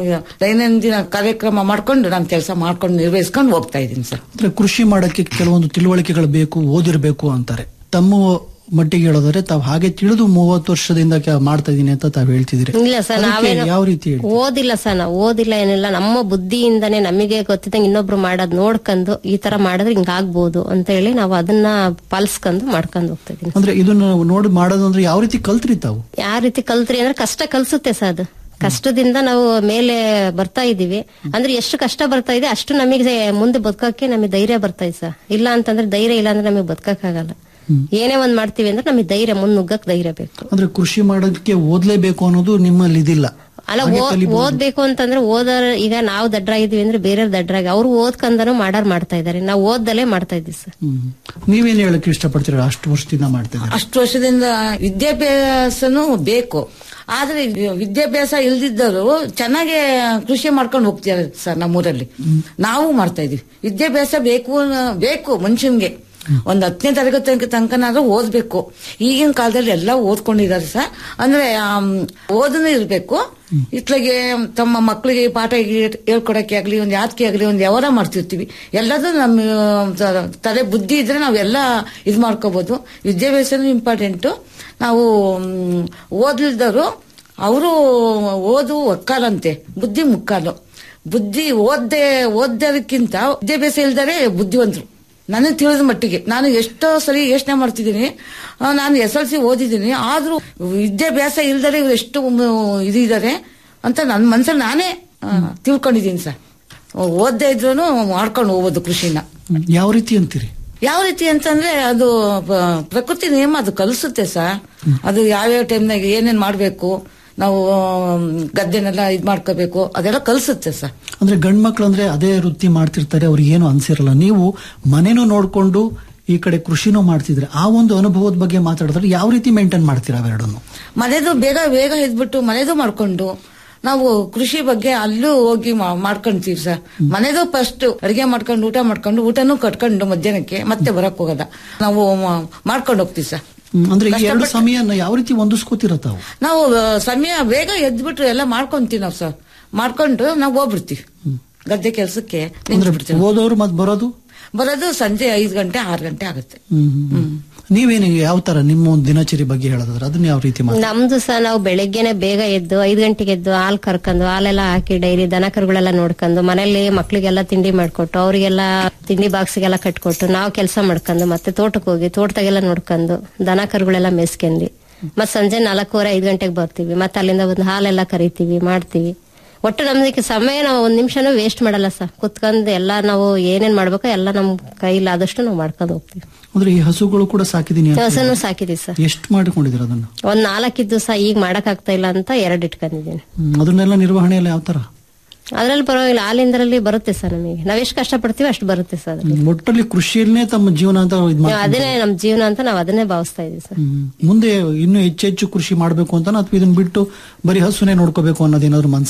ದೈನಂದಿನ ಕಾರ್ಯಕ್ರಮ ಮಾಡ್ಕೊಂಡು ನಾನು ಕೆಲಸ ಮಾಡ್ಕೊಂಡು ನಿರ್ವಹಿಸ್ಕೊಂಡು ಹೋಗ್ತಾ ಇದ್ದೀನಿ ಸರ್ ಅಂದ್ರೆ ಕೃಷಿ ಮಾಡಕ್ಕೆ ಕೆಲವೊಂದು ತಿಳುವಳಿಕೆಗಳು ಬೇಕು ಓದಿರ್ಬೇಕು ಅಂತಾರೆ ತಮ್ಮ ಮಟ್ಟಿಗೆ ಹೇಳೋದಾದ್ರೆ ತಾವು ಹಾಗೆ ತಿಳಿದು ಮೂವತ್ತು ವರ್ಷದಿಂದ ಕೆ- ಮಾಡ್ತಾ ಇದೀನಿ ಅಂತ ತಾವು ಹೇಳ್ತಿದ್ದೀರಿ ಇಲ್ಲ ಸರ್ ಅದಕ್ಕೆ ನಾವೇನು ಯಾವ ರೀತಿ ಹೇಳಿ ಓದಿಲ್ಲ ಸರ್ ನಾವು ಓದಿಲ್ಲ ಏನಿಲ್ಲ ನಮ್ಮ ಬುದ್ಧಿಯಿಂದನೇ ನಮಗೆ ಗೊತ್ತಿದ್ದಂಗೆ ಇನ್ನೊಬ್ರು ಮಾಡೋದ್ ನೋಡ್ಕೊಂಡು ಈ ತರ ಮಾಡಿದ್ರೆ ಹಿಂಗ್ ಆಗ್ಬೋದು ಅಂತ ಹೇಳಿ ನಾವು ಅದನ್ನ ಪಾಲಿಸ್ಕೊಂಡು ಮಾಡ್ಕೊಂಡು ಹೋಗ್ತಾ ಇದೀನಿ ಅಂದ್ರೆ ಇದನ್ನ ನೋಡಿ ಮಾಡೋದು ಅಂದ್ರೆ ಯಾವ ರೀತಿ ಕಲ್ತ್ರಿ ತಾವು ಯಾವ ರೀತಿ ಕಲ್ತ್ರಿ ಅಂದ್ರೆ ಕಷ್ಟ ಕಲ್ಸುತ್ತೆ ಸರ್ ಅದು ಕಷ್ಟದಿಂದ ನಾವು ಮೇಲೆ ಬರ್ತಾ ಇದೀವಿ ಅಂದ್ರೆ ಎಷ್ಟು ಕಷ್ಟ ಬರ್ತಾ ಇದೆ ಅಷ್ಟು ನಮಗೆ ಮುಂದೆ ಬದುಕಕ್ಕೆ ನಮಗೆ ಧೈರ್ಯ ಬರ್ತಾ ಇದೆ ಸರ್ ಇಲ್ಲ ಅಂತಂದ್ರೆ ಧೈರ್ಯ ಇಲ್ಲ ಅಂದ್ರೆ ನಮಗೆ ಬದುಕಕ್ಕಾಗಲ್ಲ ಏನೇ ಒಂದ್ ಮಾಡ್ತೀವಿ ಅಂದ್ರೆ ನಮಗೆ ಧೈರ್ಯ ಮುಂದ್ ನುಗ್ಗಕ್ ಧೈರ್ಯ ಬೇಕು ಅಂದ್ರೆ ಕೃಷಿ ಮಾಡೋದಕ್ಕೆ ಓದ್ಲೇಬೇಕು ಅನ್ನೋದು ನಿಮ್ಮಲ್ಲಿ ಇದಿಲ್ಲ ಅಲ್ಲ ಹಾಗೆ ಓ- ಕಲಿಬೋದು. ಓದ್ಬೇಕು ಅಂತಂದ್ರೆ ಓದೋರ್ ಈಗ ನಾವು ದಡ್ರಾಗಿದೀವಿ ಅಂದ್ರೆ ಬೇರೆಯವ್ರು ದಡ್ರಾಗಿ ಅವ್ರು ಓದ್ಕಂದನು ಮಾಡಾರ್ ಮಾಡ್ತಾ ಇದಾರೆ ನಾವು ಓದ್ದಲೇ ಮಾಡ್ತಾ ಇದ್ದೀವಿ ಸರ್ ಹ್ಮ್. ನೀವೇನ್ ಹೇಳಕ್ ಇಷ್ಟಪಡ್ತೀರಾ ಅಷ್ಟು ವರ್ಷದಿಂದ ಮಾಡ್ತಿದ್ದೀರಾ ಅಷ್ಟು ವರ್ಷದಿಂದ ವಿದ್ಯಾಭ್ಯಾಸನೂ ಬೇಕು ಆದ್ರೆ ವಿದ್ಯಾಭ್ಯಾಸ ಇಲ್ದಿದ್ದರು ಚೆನ್ನಾಗಿ ಕೃಷಿ ಮಾಡ್ಕೊಂಡು ಹೋಗ್ತಿದ್ದಾರೆ ಸರ್ ನಮ್ಮೂರಲ್ಲಿ ನಾವು ಮಾಡ್ತಾ ಇದೀವಿ ವಿದ್ಯಾಭ್ಯಾಸ ಬೇಕು ಅನ್ನ- ಬೇಕು ಮನುಷ್ಯನ್ಗೆ ಒಂದ್ ಹತ್ತನೇ ತರಗತಿ ತನಕನಾದ್ರೂ ಓದ್ಬೇಕು ಈಗಿನ ಕಾಲದಲ್ಲಿ ಎಲ್ಲ ಓದ್ಕೊಂಡಿದ್ದಾರೆ ಸರ್ ಅಂದ್ರೆ ಆಮ್, ಓದನೂ ಇರ್ಬೇಕು ಇತ್ಲಾಗೆ ತಮ್ಮ ಮಕ್ಕಳಿಗೆ ಪಾಠ ಹೇ- ಹೇಳ್ಕೊಡಕ್ಕೆ ಆಗ್ಲಿ ಒಂದ್ ಯಾತ್ಕೆ ಆಗ್ಲಿ ಒಂದ್ ವ್ಯವಹಾರ ಮಾಡ್ತಿರ್ತೀವಿ ಎಲ್ಲದೂ ನಮ್ಮ ತ- ತಲೆ ಬುದ್ಧಿ ಇದ್ರೆ ನಾವೆಲ್ಲ ಇದು ಮಾಡ್ಕೋಬಹುದು ವಿದ್ಯಾಭ್ಯಾಸನೂ ಇಂಪಾರ್ಟೆಂಟು ನಾವು ಮ್, ಓದ್ಲಿಲ್ದವರು ಅವರು ಓದು ಒಕ್ಕಾಲಂತೆ ಬುದ್ಧಿ ಮುಕ್ಕಾಲು ಬುದ್ಧಿ ಓದ್ದೆ ಓದ್ದೋದಕ್ಕಿಂತ ವಿದ್ಯಾಭ್ಯಾಸ ಇಲ್ದರೆ ಬುದ್ಧಿವಂತರು ನನಗೆ ತಿಳಿದ ಮಟ್ಟಿಗೆ ನಾನು ಎಷ್ಟೋ ಸರಿ ಯೋಚನೆ ಮಾಡ್ತಿದ್ದೀನಿ ಆ, ನಾನು ಎಸ್ ಎಲ್ ಸಿ ಓದಿದ್ದೀನಿ ಆದ್ರೂ ವಿದ್ಯಾಭ್ಯಾಸ ಇಲ್ದರೆ ಇವ್ರು ಎಷ್ಟು ಮ್, ಇದಿದ್ದಾರೆ ಅಂತ ನನ್ನ ಮನ್ಸಲ್ಲಿ ನಾನೇ ಆ, ತಿಳ್ಕೊಂಡಿದ್ದೀನಿ ಸರ್ ಓದ್ದೇ ಇದ್ರು ಮಾಡ್ಕೊಂಡು ಹೋಗ್ಬೋದು ಕೃಷಿನ ಹ್ಮ್. ಯಾವ ರೀತಿ ಅಂತೀರಿ ಯಾವ ರೀತಿ ಅಂತಂದ್ರೆ ಅದು ಪ- ಪ್ರಕೃತಿ ನಿಯಮ ಅದು ಕಲಿಸುತ್ತೆ ಸರ್ ಅದು ಯಾವ್ಯಾವ ಟೈಮ್ನಾಗ ಏನೇನ್ ಮಾಡ್ಬೇಕು ನಾವು ಆಮ್, ಗದ್ದೆನೆಲ್ಲ ಇದ್ ಮಾಡ್ಕೋಬೇಕು ಅದೆಲ್ಲ ಕಲಿಸುತ್ತೆ ಸರ್ ಅಂದ್ರೆ ಗಂಡ್ ಮಕ್ಳು ಅಂದ್ರೆ ಅದೇ ವೃತ್ತಿ ಮಾಡ್ತಿರ್ತಾರೆ ಅವ್ರಿಗೆ ಏನು ಅನ್ಸಿರಲ್ಲ ನೀವು ಮನೇನೂ ನೋಡ್ಕೊಂಡು ಈ ಕಡೆ ಕೃಷಿನೂ ಮಾಡ್ತಿದ್ರೆ ಆ ಒಂದು ಅನುಭವದ ಬಗ್ಗೆ ಮಾತಾಡಿದ್ರೆ ಯಾವ ರೀತಿ ಮೇಂಟೈನ್ ಮಾಡ್ತೀರಾ ಅವೆರಡನ್ನು ಮನೆದು ಬೇಗ ಬೇಗ ಎದ್ಬಿಟ್ಟು ಮನೆದು ಮಾಡ್ಕೊಂಡು ನಾವು ಕೃಷಿ ಬಗ್ಗೆ ಅಲ್ಲೂ ಹೋಗಿ ಮಾ- ಮಾಡ್ಕೊಂತೀವಿ ಸರ್ ಮನೆದು ಫಸ್ಟ್ ಅಡಿಗೆ ಮಾಡ್ಕೊಂಡು ಊಟ ಮಾಡ್ಕೊಂಡು ಊಟನೂ ಕಟ್ಕೊಂಡು ಮಧ್ಯಾಹ್ನಕ್ಕೆ ಮತ್ತೆ ಬರಕ್ ಹೋಗದ ನಾವು ಮ- ಮಾಡ್ಕೊಂಡು ಹೋಗ್ತೀವಿ ಸರ್ ಹ್ಮ್, ಅಂದ್ರೆ ಈ ಎರಡು ಕಷ್ಟಪಟ್ಟು- ಸಮಯನ ಯಾವ ರೀತಿ ಹೊಂದಿಸ್ಕೋತೀರ ತಾವು ನಾವು ಆ, ಸಮಯ ಬೇಗ ಎದ್ಬಿಟ್ಟು ಎಲ್ಲ ಮಾಡ್ಕೊಂತೀವಿ ನಾವು ಸರ್ ಮಾಡ್ಕೊಂಡು ನಾವು ಹೋಗ್ಬಿಡ್ತೀವಿ ಗದ್ದೆ ಕೆಲಸಕ್ಕೆ ನಿಂತ್ಬಿಡ್ತೀವಿ ಓದೋರು ಮತ್ ಬರೋದು ಬರೋದು ಸಂಜೆ ಐದು ಗಂಟೆ ಆರು ಗಂಟೆ ಆಗುತ್ತೆ ಹ್ಮ್, ಹ್ಮ್, ಹ್ಮ್. ನೀವೇನು ಯಾವ ತರ ನಿಮ್ಮ ಒಂದು ದಿನಚರಿ ಬಗ್ಗೆ ಹೇಳೋದಾದ್ರೆ ಅದನ್ನ ಯಾವ ರೀತಿ ಮಾಡ್ತೀರಾ ನಮ್ದು ಸಹ ನಾವು ಬೆಳಗ್ಗೆನೆ ಬೇಗ ಎದ್ದು ಐದ್ ಗಂಟೆಗೆ ಎದ್ದು ಹಾಲ್ ಕರ್ಕೊಂಡು ಹಾಲೆಲ್ಲ ಹಾಕಿ ಡೈರಿ ದನ ಕರುಗಳೆಲ್ಲ ನೋಡ್ಕೊಂಡು ಮನೇಲಿ ಮಕ್ಳಿಗೆಲ್ಲ ತಿಂಡಿ ಮಾಡ್ಕೊಟ್ಟು ಅವರಿಗೆಲ್ಲ ತಿಂಡಿ ಬಾಕ್ಸಿಗೆಲ್ಲ ಕಟ್ಕೊಟ್ಟು ನಾವು ಕೆಲಸ ಮಾಡ್ಕೊಂಡು ಮತ್ತೆ ತೋಟಕ್ಕೆ ಹೋಗಿ ತೋಟದಾಗೆಲ್ಲ ನೋಡ್ಕೊಂಡು ದನ ಕರುಗಳೆಲ್ಲ ಮೇಸ್ಕೊಂಡಿ ಮತ್ ಸಂಜೆ ನಾಲ್ಕೂವರೆ ಐದ್ ಗಂಟೆಗೆ ಬರ್ತೀವಿ ಮತ್ತೆ ಅಲ್ಲಿಂದ ಒಂದು ಹಾಲೆಲ್ಲ ಕರಿತೀವಿ ಮಾಡ್ತೀವಿ ಒಟ್ಟು ನಮ್ದಕ್ಕೆ ಸಮಯ ನಾವು ಒಂದ್ ನಿಮಿಷನೂ ವೇಸ್ಟ್ ಮಾಡಲ್ಲ ಸರ್ ಕುತ್ಕೊಂಡು ಎಲ್ಲ ನಾವು ಏನೇನ್ ಮಾಡ್ಬೇಕೋ ಎಲ್ಲ ನಮ್ ಕೈಲಾದಷ್ಟು ನಾವು ಮಾಡ್ಕೊಂಡು ಹೋಗ್ತೀವಿ ಅಂದ್ರೆ ಈ ಹಸುಗಳು ಕೂಡ ಸಾಕಿದೀನಿ ಅಂತ ಹಸನು ಸಾಕಿದೀವಿ ಸರ್ ಎಷ್ಟು ಮಾಡ್ಕೊಂಡಿದ್ದೀರ ಅದನ್ನ ಒಂದ್ ನಾಲ್ಕಿದ್ದು ಸಹ ಈಗ ಮಾಡಕ್ ಆಗ್ತಾ ಇಲ್ಲ ಅಂತ ಎರಡ್ ಇಟ್ಕೊಂಡಿದ್ದೀನಿ ಹ್ಮ್, ಅದನ್ನೆಲ್ಲ ನಿರ್ವಹಣೆ ಎಲ್ಲ ಯಾವ ತರ ಅದ್ರಲ್ಲಿ ಪರವಾಗಿಲ್ಲ ಹಾಲಿಂದ್ರಲ್ಲಿ ಬರುತ್ತೆ ಸರ್ ನಮಗೆ ನಾವ್ ಎಷ್ಟು ಕಷ್ಟ ಪಡ್ತೀವಿ ಅಷ್ಟು ಬರುತ್ತೆ ಸರ್ ಅದ್ರಲ್ಲಿ. ಹ್ಮ್, ಒಟ್ಟಲ್ಲಿ ಕೃಷಿಯನ್ನೇ ತಮ್ಮ ಜೀವನ ಅಂತ ಇದ್ ನಾವು ಮಾಡ್ಕೊಂಡು ಅದನ್ನೇ ನಮ್ ಜೀವನ ಅಂತ ನಾವ್ ಅದನ್ನೇ ಭಾವಿಸ್ತಾ ಇದೀವಿ ಸರ್ ಹ್ಮ್. ಮುಂದೆ ಇನ್ನೂ ಹೆಚ್ಚು ಹೆಚ್ಚು ಕೃಷಿ ಮಾಡ್ಬೇಕು ಅಂತ ಅಥವಾ ಇದನ್ನ ಬಿಟ್ಟು ಬರೀ ಹಸುನೇ ನೋಡ್ಕೋಬೇಕು ಅನ್ನೋದೇನಾದ್ರು ಮನ್ಸಲ್ಲಿ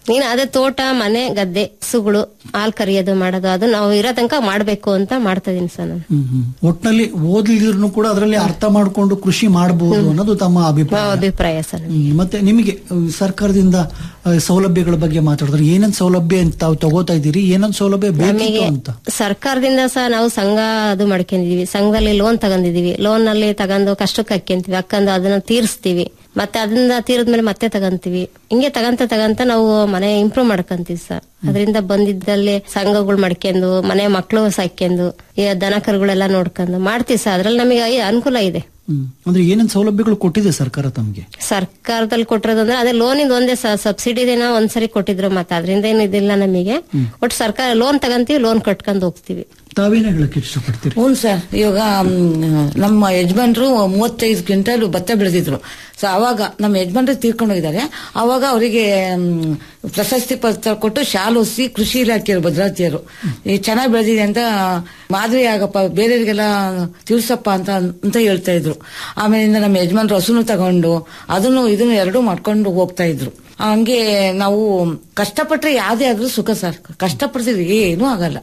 ನೀನು ಅದೇ ತೋಟ ಮನೆ ಗದ್ದೆ ಹಸುಗಳು ಹಾಲ್ ಕರಿಯೋದು ಮಾಡೋದು ಅದು ನಾವು ಇರೋ ತನಕ ಮಾಡ್ಬೇಕು ಅಂತ ಮಾಡ್ತಾ ಇದೀನಿ ಸರ್ ನಾನು ಹ್ಮ್ ಹ್ಮ್. ಒಟ್ನಲ್ಲಿ ಓದ್ಲಿದ್ರು ಕೂಡ ಅದರಲ್ಲಿ ಅರ್ಥ ಮಾಡ್ಕೊಂಡು ಕೃಷಿ ಮಾಡಬಹುದು ಅನ್ನೋದು ತಮ್ಮ ಅಭಿಪ್ರಾಯ ಅಭಿಪ್ರಾಯ ಸರ್ ಹ್ಮ್. ಮತ್ತೆ ನಿಮಗೆ ಅಹ್, ಸರ್ಕಾರದಿಂದ ಅಹ್, ಸೌಲಭ್ಯಗಳ ಬಗ್ಗೆ ಮಾತಾಡಿದ್ರೆ ಏನೇನ್ ಸೌಲಭ್ಯ ಅಂತ ತಾವು ತಗೋತಾ ಇದ್ದೀರಿ ಏನೊಂದ್ ಸೌಲಭ್ಯ ಬೇಕಿತ್ತು ನಮಗೆ ಅಂತ ಸರ್ಕಾರದಿಂದ ಸಹ ನಾವು ಸಂಘ ಅದು ಮಾಡ್ಕೊಂಡಿದೀವಿ ಸಂಘದಲ್ಲಿ ಲೋನ್ ತಗೊಂಡಿದೀವಿ ಲೋನ್ ನಲ್ಲಿ ತಗೊಂಡು ಕಷ್ಟಕ್ಕೆ ಹಾಕ್ಯಂತೀವಿ ಹಾಕೊಂಡು ಅದನ್ನ ತೀರಿಸ್ತೀವಿ ಮತ್ತೆ ಅದನ್ನ ತೀರಿದ್ಮೇಲೆ ಮತ್ತೆ ತಗಂತೀವಿ ಹಿಂಗೆ ತಗಂತ ತಗಂತ ನಾವು ಮನೆ ಇಂಪ್ರೂವ್ ಮಾಡ್ಕೊಂತೀವಿ ಸರ್ ಅದರಿಂದ ಬಂದಿದ್ದಲ್ಲಿ ಸಂಘಗಳು ಮಾಡ್ಕೊಂಡು ಮನೆ ಮಕ್ಕಳು ಸಾಕ್ಯಂದು ಈ ದನ ಕರುಗಳೆಲ್ಲ ನೋಡ್ಕೊಂಡು ಮಾಡ್ತೀವಿ ಸರ್ ಅದ್ರಲ್ಲಿ ನಮಗೆ ಐ- ಅನುಕೂಲ ಇದೆ ಹ್ಮ್. ಅಂದ್ರೆ ಏನೇನ್ ಸೌಲಭ್ಯಗಳು ಕೊಟ್ಟಿದೆ ಸರ್ಕಾರ ತಮಗೆ ಸರ್ಕಾರದಲ್ಲಿ ಕೊಟ್ಟಿರೋದಂದ್ರೆ ಅದೇ ಲೋನಿಂದ ಒಂದೇ ಸಬ್ಸಿಡಿ ದಿನ ಒಂದ್ಸರಿ ಕೊಟ್ಟಿದ್ರು ಮತ್ತೆ ಅದರಿಂದ ಏನು ಇದಿಲ್ಲ ನಮಗೆ ಒಟ್ಟು ಸರ್ಕಾರ ಲೋನ್ ತಗಂತೀವಿ ಲೋನ್ ಕಟ್ಕೊಂಡು ಹೋಗ್ತೀವಿ ತಾವೇನೇ ಹೇಳಕ್ ಇಷ್ಟಪಡ್ತೀರಿ ಹ್ಞೂ ಸರ್ ಇವಾಗ ಮ್, ನಮ್ಮ ಯಜಮಾನ್ರು ಮೂವತ್ತೈದು ಕ್ವಿಂಟಲ್ ಭತ್ತ ಬೆಳೆದಿದ್ರು ಸೊ ಅವಾಗ ನಮ್ಮ ಯಜಮಾನ್ರು ತೀರ್ಕೊಂಡೋಗಿದ್ದಾರೆ ಅವಾಗ ಅವರಿಗೆ ಮ್, ಪ್ರಶಸ್ತಿ ಪತ್ರ ಕೊಟ್ಟು ಶಾಲು ಹೊಸಿ ಕೃಷಿ ಇಲಾಖೆಯವರು ಭದ್ರಾವತಿಯರು ಈ ಚೆನ್ನಾಗಿ ಬೆಳೆದಿದೆ ಅಂತ ಮಾದರಿ ಆಗಪ್ಪ ಬೇರೆಯವರಿಗೆಲ್ಲ ತಿಳಿಸಪ್ಪ ಅಂತ ಅಂತ ಹೇಳ್ತಾ ಇದ್ರು ಆಮೇಲಿಂದ ನಮ್ಮ ಯಜಮಾನ್ರು ಹಸುನು ತಗೊಂಡು ಅದನ್ನು ಇದನ್ನು ಎರಡೂ ಮಾಡ್ಕೊಂಡು ಹೋಗ್ತಾ ಇದ್ರು ಹಂಗೆ ನಾವು ಕಷ್ಟಪಟ್ರೆ ಯಾವ್ದೇ ಆದ್ರೂ ಸುಖ ಸರ್ ಕಷ್ಟಪಡ್ತಿದ್ರೆ ಏನೂ ಆಗಲ್ಲ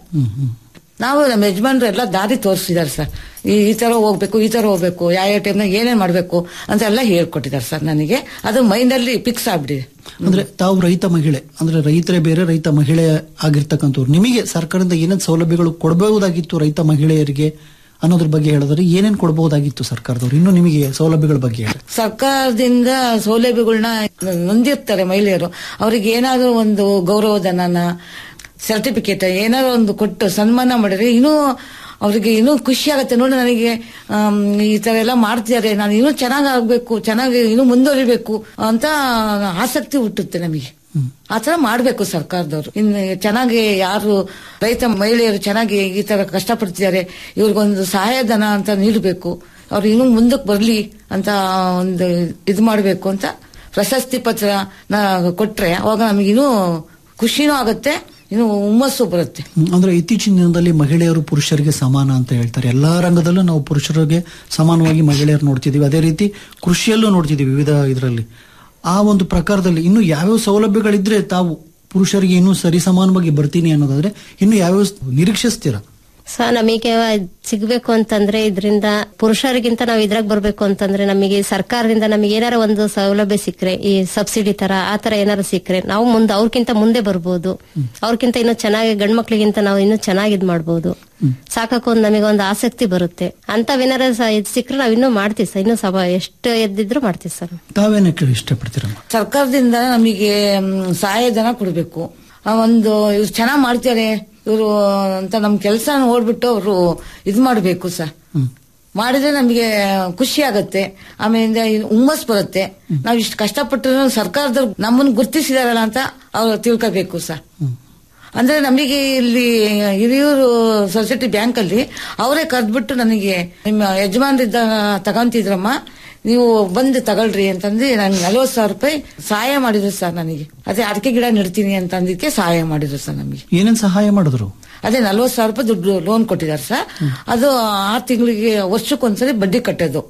ನಾವು ನಮ್ಮ ಯಜಮಾನ್ರು ಎಲ್ಲ ದಾರಿ ತೋರಿಸಿದ್ದಾರೆ ಸರ್ ಈ ಈ ತರ ಹೋಗ್ಬೇಕು ಈ ತರ ಹೋಗ್ಬೇಕು ಯಾವ ಯಾವ ಟೈಮ್ನಾಗ ಏನೇನ್ ಮಾಡ್ಬೇಕು ಅಂತ ಎಲ್ಲ ಹೇಳ್ಕೊಟ್ಟಿದ್ದಾರೆ ಸರ್ ನನಗೆ ಅದು ಮೈಂಡಲ್ಲಿ ಫಿಕ್ಸ್ ಆಗ್ಬಿಟ್ಟಿದೆ ಅಂದ್ರೆ ತಾವು ರೈತ ಮಹಿಳೆ ಅಂದ್ರೆ ರೈತರೇ ಬೇರೆ ರೈತ ಮಹಿಳೆ ಆಗಿರ್ತಕ್ಕಂಥವ್ರು ನಿಮಗೆ ಸರ್ಕಾರದಿಂದ ಏನೇನ್ ಸೌಲಭ್ಯಗಳು ಕೊಡಬಹುದಾಗಿತ್ತು ರೈತ ಮಹಿಳೆಯರಿಗೆ ಅನ್ನೋದ್ರ ಬಗ್ಗೆ ಹೇಳಿದ್ರೆ ಏನೇನ್ ಕೊಡಬಹುದಾಗಿತ್ತು ಸರ್ಕಾರದವರು ಇನ್ನು ನಿಮಗೆ ಸೌಲಭ್ಯಗಳ ಬಗ್ಗೆ ಹೇಳಿ ಸರ್ಕಾರದಿಂದ ಸೌಲಭ್ಯಗಳನ್ನ ಹೊಂದಿರ್ತಾರೆ ಮಹಿಳೆಯರು ಅವ್ರಿಗೆ ಏನಾದರೂ ಒಂದು ಗೌರವಧನನ ಸರ್ಟಿಫಿಕೇಟ್ ಏನಾದ್ರು ಒಂದು ಕೊಟ್ಟು ಸನ್ಮಾನ ಮಾಡಿದ್ರೆ ಇನ್ನೂ ಅವ್ರಿಗೆ ಇನ್ನೂ ಖುಷಿ ಆಗುತ್ತೆ ನೋಡಿ ನನಗೆ ಆಮ್, ಈ ತರ ಎಲ್ಲ ಮಾಡ್ತಿದ್ದಾರೆ ನಾನು ಇನ್ನೂ ಚೆನ್ನಾಗಿ ಆಗ್ಬೇಕು ಚೆನ್ನಾಗಿ ಇನ್ನೂ ಮುಂದುವರಿಬೇಕು ಅಂತ ಆಸಕ್ತಿ ಹುಟ್ಟುತ್ತೆ ನಮಗೆ ಆ ತರ ಮಾಡ್ಬೇಕು ಸರ್ಕಾರದವರು ಇನ್ನು ಚೆನ್ನಾಗಿ ಯಾರು ರೈತ ಮಹಿಳೆಯರು ಚೆನ್ನಾಗಿ ಈ ತರ ಕಷ್ಟಪಡ್ತಿದ್ದಾರೆ ಇವ್ರಿಗೊಂದು ಸಹಾಯಧನ ಅಂತ ನೀಡಬೇಕು ಅವ್ರು ಇನ್ನೂ ಮುಂದಕ್ಕೆ ಬರ್ಲಿ ಅಂತ ಒಂದು ಇದು ಮಾಡಬೇಕು ಅಂತ ಪ್ರಶಸ್ತಿ ಪತ್ರ ನ- ಕೊಟ್ರೆ ಅವಾಗ ನಮಗಿನ್ನೂ ಖುಷಿನೂ ಆಗುತ್ತೆ ಇನ್ನು ಹುಮ್ಮಸ್ಸು ಬರುತ್ತೆ ಹ್ಮ್, ಅಂದ್ರೆ ಇತ್ತೀಚಿನ ದಿನದಲ್ಲಿ ಮಹಿಳೆಯರು ಪುರುಷರಿಗೆ ಸಮಾನ ಅಂತ ಹೇಳ್ತಾರೆ ಎಲ್ಲಾ ರಂಗದಲ್ಲೂ ನಾವು ಪುರುಷರಿಗೆ ಸಮಾನವಾಗಿ ಮಹಿಳೆಯರು ನೋಡ್ತಿದೀವಿ ಅದೇ ರೀತಿ ಕೃಷಿಯಲ್ಲೂ ನೋಡ್ತಿದೀವಿ ವಿವಿಧ ಇದರಲ್ಲಿ ಆ ಒಂದು ಪ್ರಕಾರದಲ್ಲಿ ಇನ್ನು ಯಾವ್ಯಾವ ಸೌಲಭ್ಯಗಳಿದ್ರೆ ತಾವು ಪುರುಷರಿಗೆ ಇನ್ನೂ ಸರಿ ಸಮಾನವಾಗಿ ಬರ್ತೀನಿ ಅನ್ನೋದಾದ್ರೆ ಇನ್ನು ಯಾವ್ಯಾವ ನಿರೀಕ್ಷಿಸ್ತೀರಾ ಸೊ ನಮಗೆ ಸಿಗ್ಬೇಕು ಅಂತಂದ್ರೆ ಇದರಿಂದ ಪುರುಷರಿಗಿಂತ ನಾವು ಇದ್ರಾಗ ಬರ್ಬೇಕು ಅಂತಂದ್ರೆ ನಮಗೆ ಸರ್ಕಾರದಿಂದ ನಮಗೆ ಏನಾರ ಒಂದು ಸೌಲಭ್ಯ ಸಿಕ್ಕರೆ ಈ ಸಬ್ಸಿಡಿ ತರ ಆ ತರ ಏನಾರ ಸಿಕ್ಕರೆ ನಾವು ಮುಂದೆ ಅವ್ರಕ್ಕಿಂತ ಮುಂದೆ ಬರ್ಬೋದು ಅವ್ರಕ್ಕಿಂತ ಇನ್ನೂ ಚೆನ್ನಾಗಿ ಗಂಡ್ ಮಕ್ಳಿಗಿಂತ ನಾವು ಇನ್ನೂ ಚೆನ್ನಾಗಿ ಇದ್ ಮಾಡ್ಬೋದು ಸಾಕಕ್ಕೊಂದು ನಮಗೆ ಒಂದು ಆಸಕ್ತಿ ಬರುತ್ತೆ ಅಂತವೇನಾರ ಸ- ಇದ್ ಸಿಕ್ಕರೆ ನಾವ್ ಇನ್ನೂ ಮಾಡ್ತೀವಿ ಸರ್ ಇನ್ನೂ ಸಭಾ ಎಷ್ಟು ಎದ್ದಿದ್ರು ಮಾಡ್ತೀವಿ ಸರ್ ತಾವೇನೇ ಕೇಳಿ ಇಷ್ಟಪಡ್ತೀರಮ್ಮ ಸರ್ಕಾರದಿಂದ ನಮಗೆ ಮ್, ಸಹಾಯಧನ ಕೊಡಬೇಕು ಒಂದು ಇವ್ರು ಚೆನ್ನಾಗಿ ಮಾಡ್ತಾರೆ ಇವರು ಅಂತ ನಮ್ ಕೆಲಸ ನೋಡ್ಬಿಟ್ಟು ಅವರು ಇದು ಮಾಡಬೇಕು ಸರ್ ಮಾಡಿದ್ರೆ ನಮಗೆ ಖುಷಿ ಆಗತ್ತೆ ಆಮೇಲಿಂದ ಹುಮ್ಮಸ್ ಬರುತ್ತೆ ನಾವು ಇಷ್ಟು ಕಷ್ಟಪಟ್ಟರು ಸರ್ಕಾರದವ್ರು ನಮ್ಮನ್ನು ಗುರ್ತಿಸಿದಾರಲ್ಲ ಅಂತ ಅವ್ರು ತಿಳ್ಕೋಬೇಕು ಸರ್ ಅಂದ್ರೆ ನಮಗೆ ಇಲ್ಲಿ ಹಿರಿಯೂರು ಸೊಸೈಟಿ ಬ್ಯಾಂಕ್ ಅಲ್ಲಿ ಅವರೇ ಕರೆದ್ಬಿಟ್ಟು ನನಗೆ ನಿಮ್ಮ ಯಜಮಾನ್ರಿದ್ದ ತಗೊಂತಿದ್ರಮ್ಮ ನೀವು ಬಂದು ತಗೊಳ್ರಿ ಅಂತಂದು ನಂಗೆ ನಲ್ವತ್ತು ಸಾವಿರ ರೂಪಾಯಿ ಸಹಾಯ ಮಾಡಿದ್ರು ಸರ್ ನನಗೆ ಅದೇ ಅಡಿಕೆ ಗಿಡ ನೆಡ್ತೀನಿ ಅಂತ ಅಂದಿದ್ದಕ್ಕೆ ಸಹಾಯ ಮಾಡಿದ್ರು ಸರ್ ನಮಗೆ ಏನೇನ್ ಸಹಾಯ ಮಾಡಿದ್ರು ಅದೇ ನಲ್ವತ್ತು ಸಾವಿರ ರೂಪಾಯಿ ದುಡ್ಡು ಲೋನ್ ಕೊಟ್ಟಿದ್ದಾರೆ ಸರ್ ಅದು ಆರು ತಿಂಗಳಿಗೆ ವರ್ಷಕ್ಕೊಂದ್ಸರಿ ಬಡ್ಡಿ ಕಟ್ಟೋದು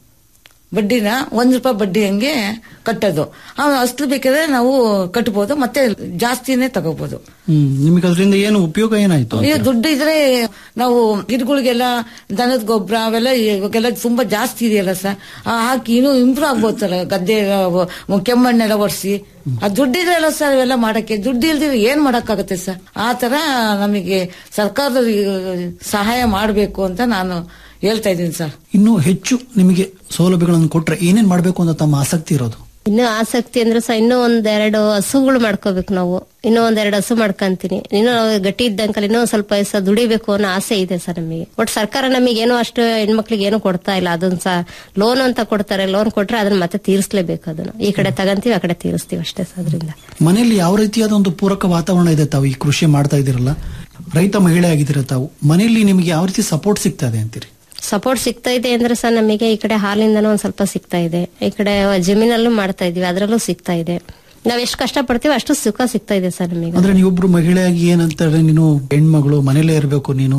ಬಡ್ಡಿನ ಒಂದ್ ರೂಪಾಯಿ ಬಡ್ಡಿ ಹಂಗೆ ಕಟ್ಟೋದು ಆ ಅಸ್ಲು ಬೇಕಾದ್ರೆ ನಾವು ಕಟ್ಬೋದು ಮತ್ತೆ ಜಾಸ್ತಿನೇ ತಗೋಬಹುದು ಹ್ಮ್ ನಿಮಗೆ ಅದರಿಂದ ಏನು ಉಪಯೋಗ ಏನಾಯ್ತು ಈಗ ದುಡ್ಡು ಇದ್ರೆ ನಾವು ಗಿಡಗಳಿಗೆಲ್ಲ ದನದ ಗೊಬ್ಬರ ಅವೆಲ್ಲ ಇವಾಗೆಲ್ಲ ತುಂಬಾ ಜಾಸ್ತಿ ಇದೆಯಲ್ಲ ಸರ್ ಆ ಹಾಕಿ ಇನ್ನೂ ಇಂಪ್ರೂವ್ ಆಗ್ಬೋದಲ್ಲ ಗದ್ದೆ ಆ, ಕೆಮ್ಮಣ್ಣೆಲ್ಲ ಒರೆಸಿ ಆ ದುಡ್ಡಿದ್ರೆ ಅಲ್ಲ ಸರ್ ಇವೆಲ್ಲ ಮಾಡಕ್ಕೆ ದುಡ್ಡು ಇಲ್ದಿದ್ರೆ ಏನ್ ಮಾಡಕ್ಕಾಗತ್ತೆ ಸರ್ ಆ ತರ ನಮಗೆ ಸರ್ಕಾರದವ್ರು ಈ ಸಹಾಯ ಮಾಡಬೇಕು ಅಂತ ನಾನು ಹೇಳ್ತಾ ಇದ್ದೀನಿ ಸರ್ ಇನ್ನು ಹೆಚ್ಚು ನಿಮಗೆ ಸೌಲಭ್ಯಗಳನ್ನು ಕೊಟ್ರೆ ಏನೇನ್ ಮಾಡ್ಬೇಕು ಅಂತ ತಮ್ಮ ಆಸಕ್ತಿ ಇರೋದು ಇನ್ನೂ ಆಸಕ್ತಿ ಅಂದ್ರೆ ಸಹ ಇನ್ನೂ ಒಂದೆರಡು ಹಸುಗಳು ಮಾಡ್ಕೋಬೇಕು ನಾವು ಇನ್ನೂ ಒಂದೆರಡು ಹಸು ಮಾಡ್ಕೊಂತೀನಿ ಇನ್ನೂ ನಾವು ಗಟ್ಟಿ ಇದ್ದಂಕಲ್ಲಿ ಇನ್ನೂ ಸ್ವಲ್ಪ ದಿವಸ ದುಡಿಬೇಕು ಅನ್ನೋ ಆಸೆ ಇದೆ ಸರ್ ನಮಗೆ ಒಟ್ಟು ಸರ್ಕಾರ ನಮಗೆ ಏನೋ ಅಷ್ಟು ಹೆಣ್ಮಕ್ಳಿಗೆ ಏನೂ ಕೊಡ್ತಾ ಇಲ್ಲ ಅದನ್ನ ಸಹ ಲೋನ್ ಅಂತ ಕೊಡ್ತಾರೆ ಲೋನ್ ಕೊಟ್ರೆ ಅದನ್ನ ಮತ್ತೆ ತೀರಿಸ್ಲೇಬೇಕು ಅದನ್ನ ಈ ಕಡೆ ತಗಂತೀವಿ ಆ ಕಡೆ ತೀರಿಸ್ತೀವಿ ಅಷ್ಟೇ ಸರ್ ಅದರಿಂದ ಮನೆಯಲ್ಲಿ ಯಾವ ರೀತಿಯಾದ ಒಂದು ಪೂರಕ ವಾತಾವರಣ ಇದೆ ತಾವು ಈ ಕೃಷಿ ಮಾಡ್ತಾ ಇದ್ದೀರಲ್ಲ ರೈತ ಮಹಿಳೆ ಆಗಿದ್ದೀರ ತಾವು ಮನೆಯಲ್ಲಿ ನಿಮಗೆ ಯಾವ ರೀತಿ ಸಪೋರ್ಟ್ ಸಿಗ್ತಾ ಇದೆ ಅಂತೀರಿ ಸಪೋರ್ಟ್ ಸಿಗ್ತಾ ಇದೆ ಅಂದ್ರೆ ಸರ್ ನಮಗೆ ಈ ಕಡೆ ಹಾಲಿಂದನೂ ಒಂದ್ ಸ್ವಲ್ಪ ಸಿಗ್ತಾ ಇದೆ ಈ ಕಡೆ ಜಮೀನಲ್ಲೂ ಮಾಡ್ತಾ ಇದೀವಿ ಅದರಲ್ಲೂ ಸಿಗ್ತಾ ಇದೆ ನಾವ್ ಎಷ್ಟು ಕಷ್ಟ ಪಡ್ತೀವಿ ಅಷ್ಟು ಸುಖ ಸಿಗ್ತಾ ಇದೆ ಸರ್ ನಮಗೆ ಅಂದ್ರೆ ನೀವೊಬ್ರು ಮಹಿಳೆಯಾಗಿ ಏನಂತಾರೆ ನೀನು ಹೆಣ್ಮಗಳು ಮನೇಲೇ ಇರಬೇಕು ನೀನು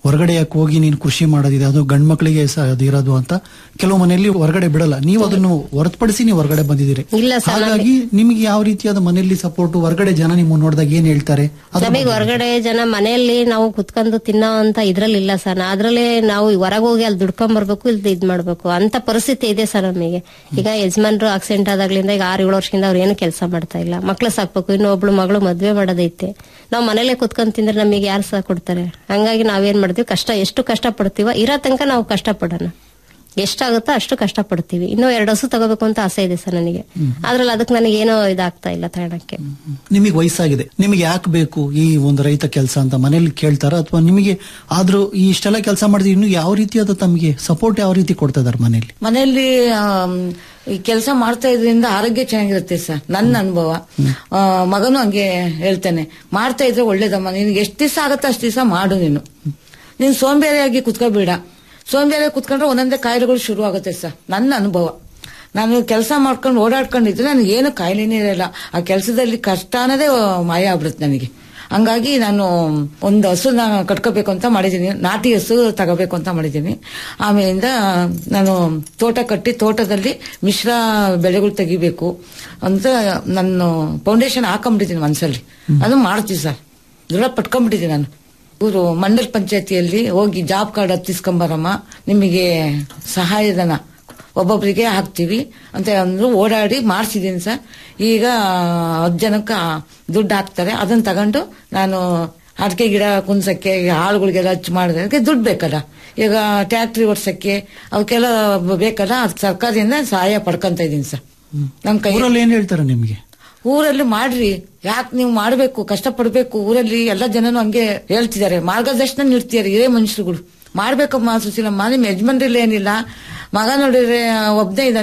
ಹೊರಗಡೆ ಯಾಕೆ ಹೋಗಿ ನೀನು ಕೃಷಿ ಮಾಡೋದಿದೆ ಅದು ಗಂಡ್ ಮಕ್ಳಿಗೆ ಸ- ಅದು ಇರೋದು ಅಂತ ಕೆಲವು ಮನೆಯಲ್ಲಿ ಹೊರಗಡೆ ಬಿಡಲ್ಲ ನೀವು ಅದನ್ನು ಹೊರತುಪಡಿಸಿ ನೀವು ಹೊರಗಡೆ ಬಂದಿದ್ದೀರಿ ಇಲ್ಲ ಸರ್, ಹಾಗಾಗಿ ನಿಮಗೆ ಯಾವ ರೀತಿಯಾದ ಮನೆಯಲ್ಲಿ ಸಪೋರ್ಟ್ ಹೊರಗಡೆ ಜನ ನಿಮ್ಮ ನೋಡಿದಾಗ ಏನ್ ಹೇಳ್ತಾರೆ ಅದ್ರ ನಮಗೆ ಬಗ್ಗೆ ಹೊರಗಡೆ ಜನ ಮನೆಯಲ್ಲಿ ನಾವು ಕುತ್ಕೊಂಡು ತಿನ್ನೋ ಅಂತ ಇದ್ರಲ್ಲಿ ಇಲ್ಲ ಸರ್ ಅದ್ರಲ್ಲಿ ನಾವು ಹೊರಗೆ ಹೋಗಿ ಅಲ್ಲಿ ದುಡ್ಕೊಂಡ್ ಬರ್ಬೇಕು ಇಲ್ಲಿ ಇದ್ ಮಾಡ್ಬೇಕು ಅಂತ ಪರಿಸ್ಥಿತಿ ಇದೆ ಸರ್ ನಮಗೆ ಈಗ ಯಜಮಾನ್ರು ಆಕ್ಸಿಡೆಂಟ್ ಆದಾಗ್ಲಿಂದ ಈಗ ಆರು ಏಳು ವರ್ಷದಿಂದ ಅವ್ರು ಏನು ಕೆಲಸ ಮಾಡ್ತಾ ಇಲ್ಲ ಮಕ್ಳು ಸಾಕ್ಬೇಕು ಇನ್ನು ಒಬ್ಳು ಮಗಳು ಮದ್ವೆ ಮಾಡೋದೈತೆ ನಾವು ಮನೇಲೆ ಕುತ್ಕೊಂಡ್ ತಿಂದ್ರೆ ನಮಗೆ ಯಾರು ಸಹ ಕೊಡ್ತಾರೆ ಹಂಗಾಗಿ ನಾವೇನ್ ಮಾಡ್ತೀವಿ ಕಷ್ಟ ಎಷ್ಟು ಕಷ್ಟ ಪಡ್ತೀವೋ ಇರೋ ತನಕ ನಾವು ಕಷ್ಟ ಪಡೋಣ ಎಷ್ಟಾಗುತ್ತೋ ಅಷ್ಟು ಕಷ್ಟ ಪಡ್ತೀವಿ ಇನ್ನೂ ಎರಡು ಹಸು ತಗೋಬೇಕು ಅಂತ ಆಸೆ ಇದೆ ಸರ್ ನನಗೆ ಅದ್ರಲ್ಲಿ ಅದಕ್ಕೆ ನನಗೆ ಏನೋ ಇದಾಗ್ತಾ ಇಲ್ಲ ತಗೊಳಕ್ಕೆ ನಿಮಗೆ ವಯಸ್ಸಾಗಿದೆ ನಿಮಗೆ ಯಾಕೆ ಬೇಕು ಈ ಒಂದು ರೈತ ಕೆಲಸ ಅಂತ ಮನೇಲಿ ಕೇಳ್ತಾರ ಅಥವಾ ನಿಮಗೆ ಆದ್ರೂ ಈ ಇಷ್ಟೆಲ್ಲ ಕೆಲಸ ಮಾಡಿದ್ರೆ ಇನ್ನು ಯಾವ ರೀತಿಯಾದ ತಮಗೆ ಸಪೋರ್ಟ್ ಯಾವ ರೀತಿ ಕೊಡ್ತಾ ಇದಾರೆ ಮನೆಯಲ್ಲಿ ಮನೆಯಲ್ಲಿ ಆಮ್, ಈ ಕೆಲಸ ಮಾಡ್ತಾ ಇದ್ರಿಂದ ಆರೋಗ್ಯ ಚೆನ್ನಾಗಿರುತ್ತೆ ಸರ್ ನನ್ನ ಅನುಭವ ಆ, ಮಗನು ಹಂಗೆ ಹೇಳ್ತಾನೆ ಮಾಡ್ತಾ ಇದ್ರೆ ಒಳ್ಳೇದಮ್ಮ ನಿನ್ಗೆ ಎಷ್ಟು ದಿವಸ ಆಗುತ್ತೆ ಅಷ್ಟು ದಿವಸ ಮಾಡು ನೀನು ನೀನು ಸೋಂಬೇರಿಯಾಗಿ ಕುತ್ಕೋಬೇಡ ಸೋಂಬೇರಿಯಾಗಿ ಕುತ್ಕೊಂಡ್ರೆ ಒಂದೊಂದೇ ಕಾಯಿಲೆಗಳು ಶುರು ಆಗುತ್ತೆ ಸರ್ ನನ್ನ ಅನುಭವ ನಾನು ಕೆಲಸ ಮಾಡ್ಕೊಂಡು ಓಡಾಡ್ಕೊಂಡಿದ್ರೆ ನನಗೆ ಏನು ಕಾಯಿಲೆನೇ ಇರಲ್ಲ ಆ ಕೆಲಸದಲ್ಲಿ ಕಷ್ಟ ಅನ್ನೋದೇ ಮಾಯ ಆಗ್ಬಿಡುತ್ತೆ ನನಗೆ ಹಂಗಾಗಿ ನಾನು ಒಂದು ಹಸುನ ಕಟ್ಕೋಬೇಕು ಅಂತ ಮಾಡಿದ್ದೀನಿ ನಾಟಿ ಹಸು ತಗೋಬೇಕು ಅಂತ ಮಾಡಿದ್ದೀನಿ ಆಮೇಲಿಂದ ನಾನು ತೋಟ ಕಟ್ಟಿ ತೋಟದಲ್ಲಿ ಮಿಶ್ರ ಬೆಳೆಗಳು ತೆಗಿಬೇಕು ಅಂತ ನಾನು ಫೌಂಡೇಶನ್ ಹಾಕೊಂಡ್ಬಿಟ್ಟಿದ್ದೀನಿ ಮನಸ್ಸಲ್ಲಿ ಅದು ಮಾಡ್ತೀವಿ ಸರ್ ದೃಢ ಪಟ್ಕೊಂಡ್ಬಿಟ್ಟಿದ್ದೀನಿ ನಾನು ಇವರು ಮಂಡಲ್ ಪಂಚಾಯತಿಯಲ್ಲಿ ಹೋಗಿ ಜಾಬ್ ಕಾರ್ಡ್ ಹತ್ತಿಸ್ಕೊಂಬರಮ್ಮ ನಿಮಗೆ ಸಹಾಯಧನ ಒಬ್ಬೊಬ್ಬರಿಗೆ ಹಾಕ್ತೀವಿ ಅಂತ ಅಂದ್ರು ಓಡಾಡಿ ಮಾಡಿಸಿದ್ದೀನಿ ಸರ್ ಈಗ ಹತ್ತು ಜನಕ್ಕೆ ದುಡ್ಡು ಹಾಕ್ತಾರೆ ಅದನ್ನ ತಗೊಂಡು ನಾನು ಅಡಿಕೆ ಗಿಡ ಕುನ್ಸಕ್ಕೆ ಆಳುಗಳಿಗೆಲ್ಲ ಹಚ್ಚು ಮಾಡಿದ್ರೆ ದುಡ್ಡು ಬೇಕಲ್ಲ ಈಗ ಟ್ಯಾಕ್ಟ್ರಿ ಓಡ್ಸಕ್ಕೆ ಅವಕ್ಕೆಲ್ಲ ಬೇಕಲ್ಲ ಅದ್ ಸರ್ಕಾರದಿಂದ ಸಹಾಯ ಪಡ್ಕೊಂತ ಇದೀನಿ ಸರ್ ನಮ್ ಕೈ ಊರಲ್ಲಿ ಏನ್ ಹೇಳ್ತಾರೆ ನಿಮ್ಗೆ ಊರಲ್ಲಿ ಮಾಡ್ರಿ ಯಾಕೆ ನೀವು ಮಾಡ್ಬೇಕು ಕಷ್ಟ ಪಡ್ಬೇಕು ಊರಲ್ಲಿ ಎಲ್ಲ ಜನನು ಹಂಗೆ ಹೇಳ್ತಿದ್ದಾರೆ ಮಾರ್ಗದರ್ಶನ ನೀಡ್ತಿದ್ದಾರೆ ಹಿರೇ ಮನುಷ್ಯರುಗಳು ಮಾಡ್ಬೇಕಮ್ಮ ಸುಶೀಲಮ್ಮ ನಿಮ್ ಯಜಮಾನ್ರಿಲ್ಲ ಏನಿಲ್ಲ ಮಗ ನೋಡಿದ್ರೆ ಒಬ್ನೇ ಇದ್ದಾನೆ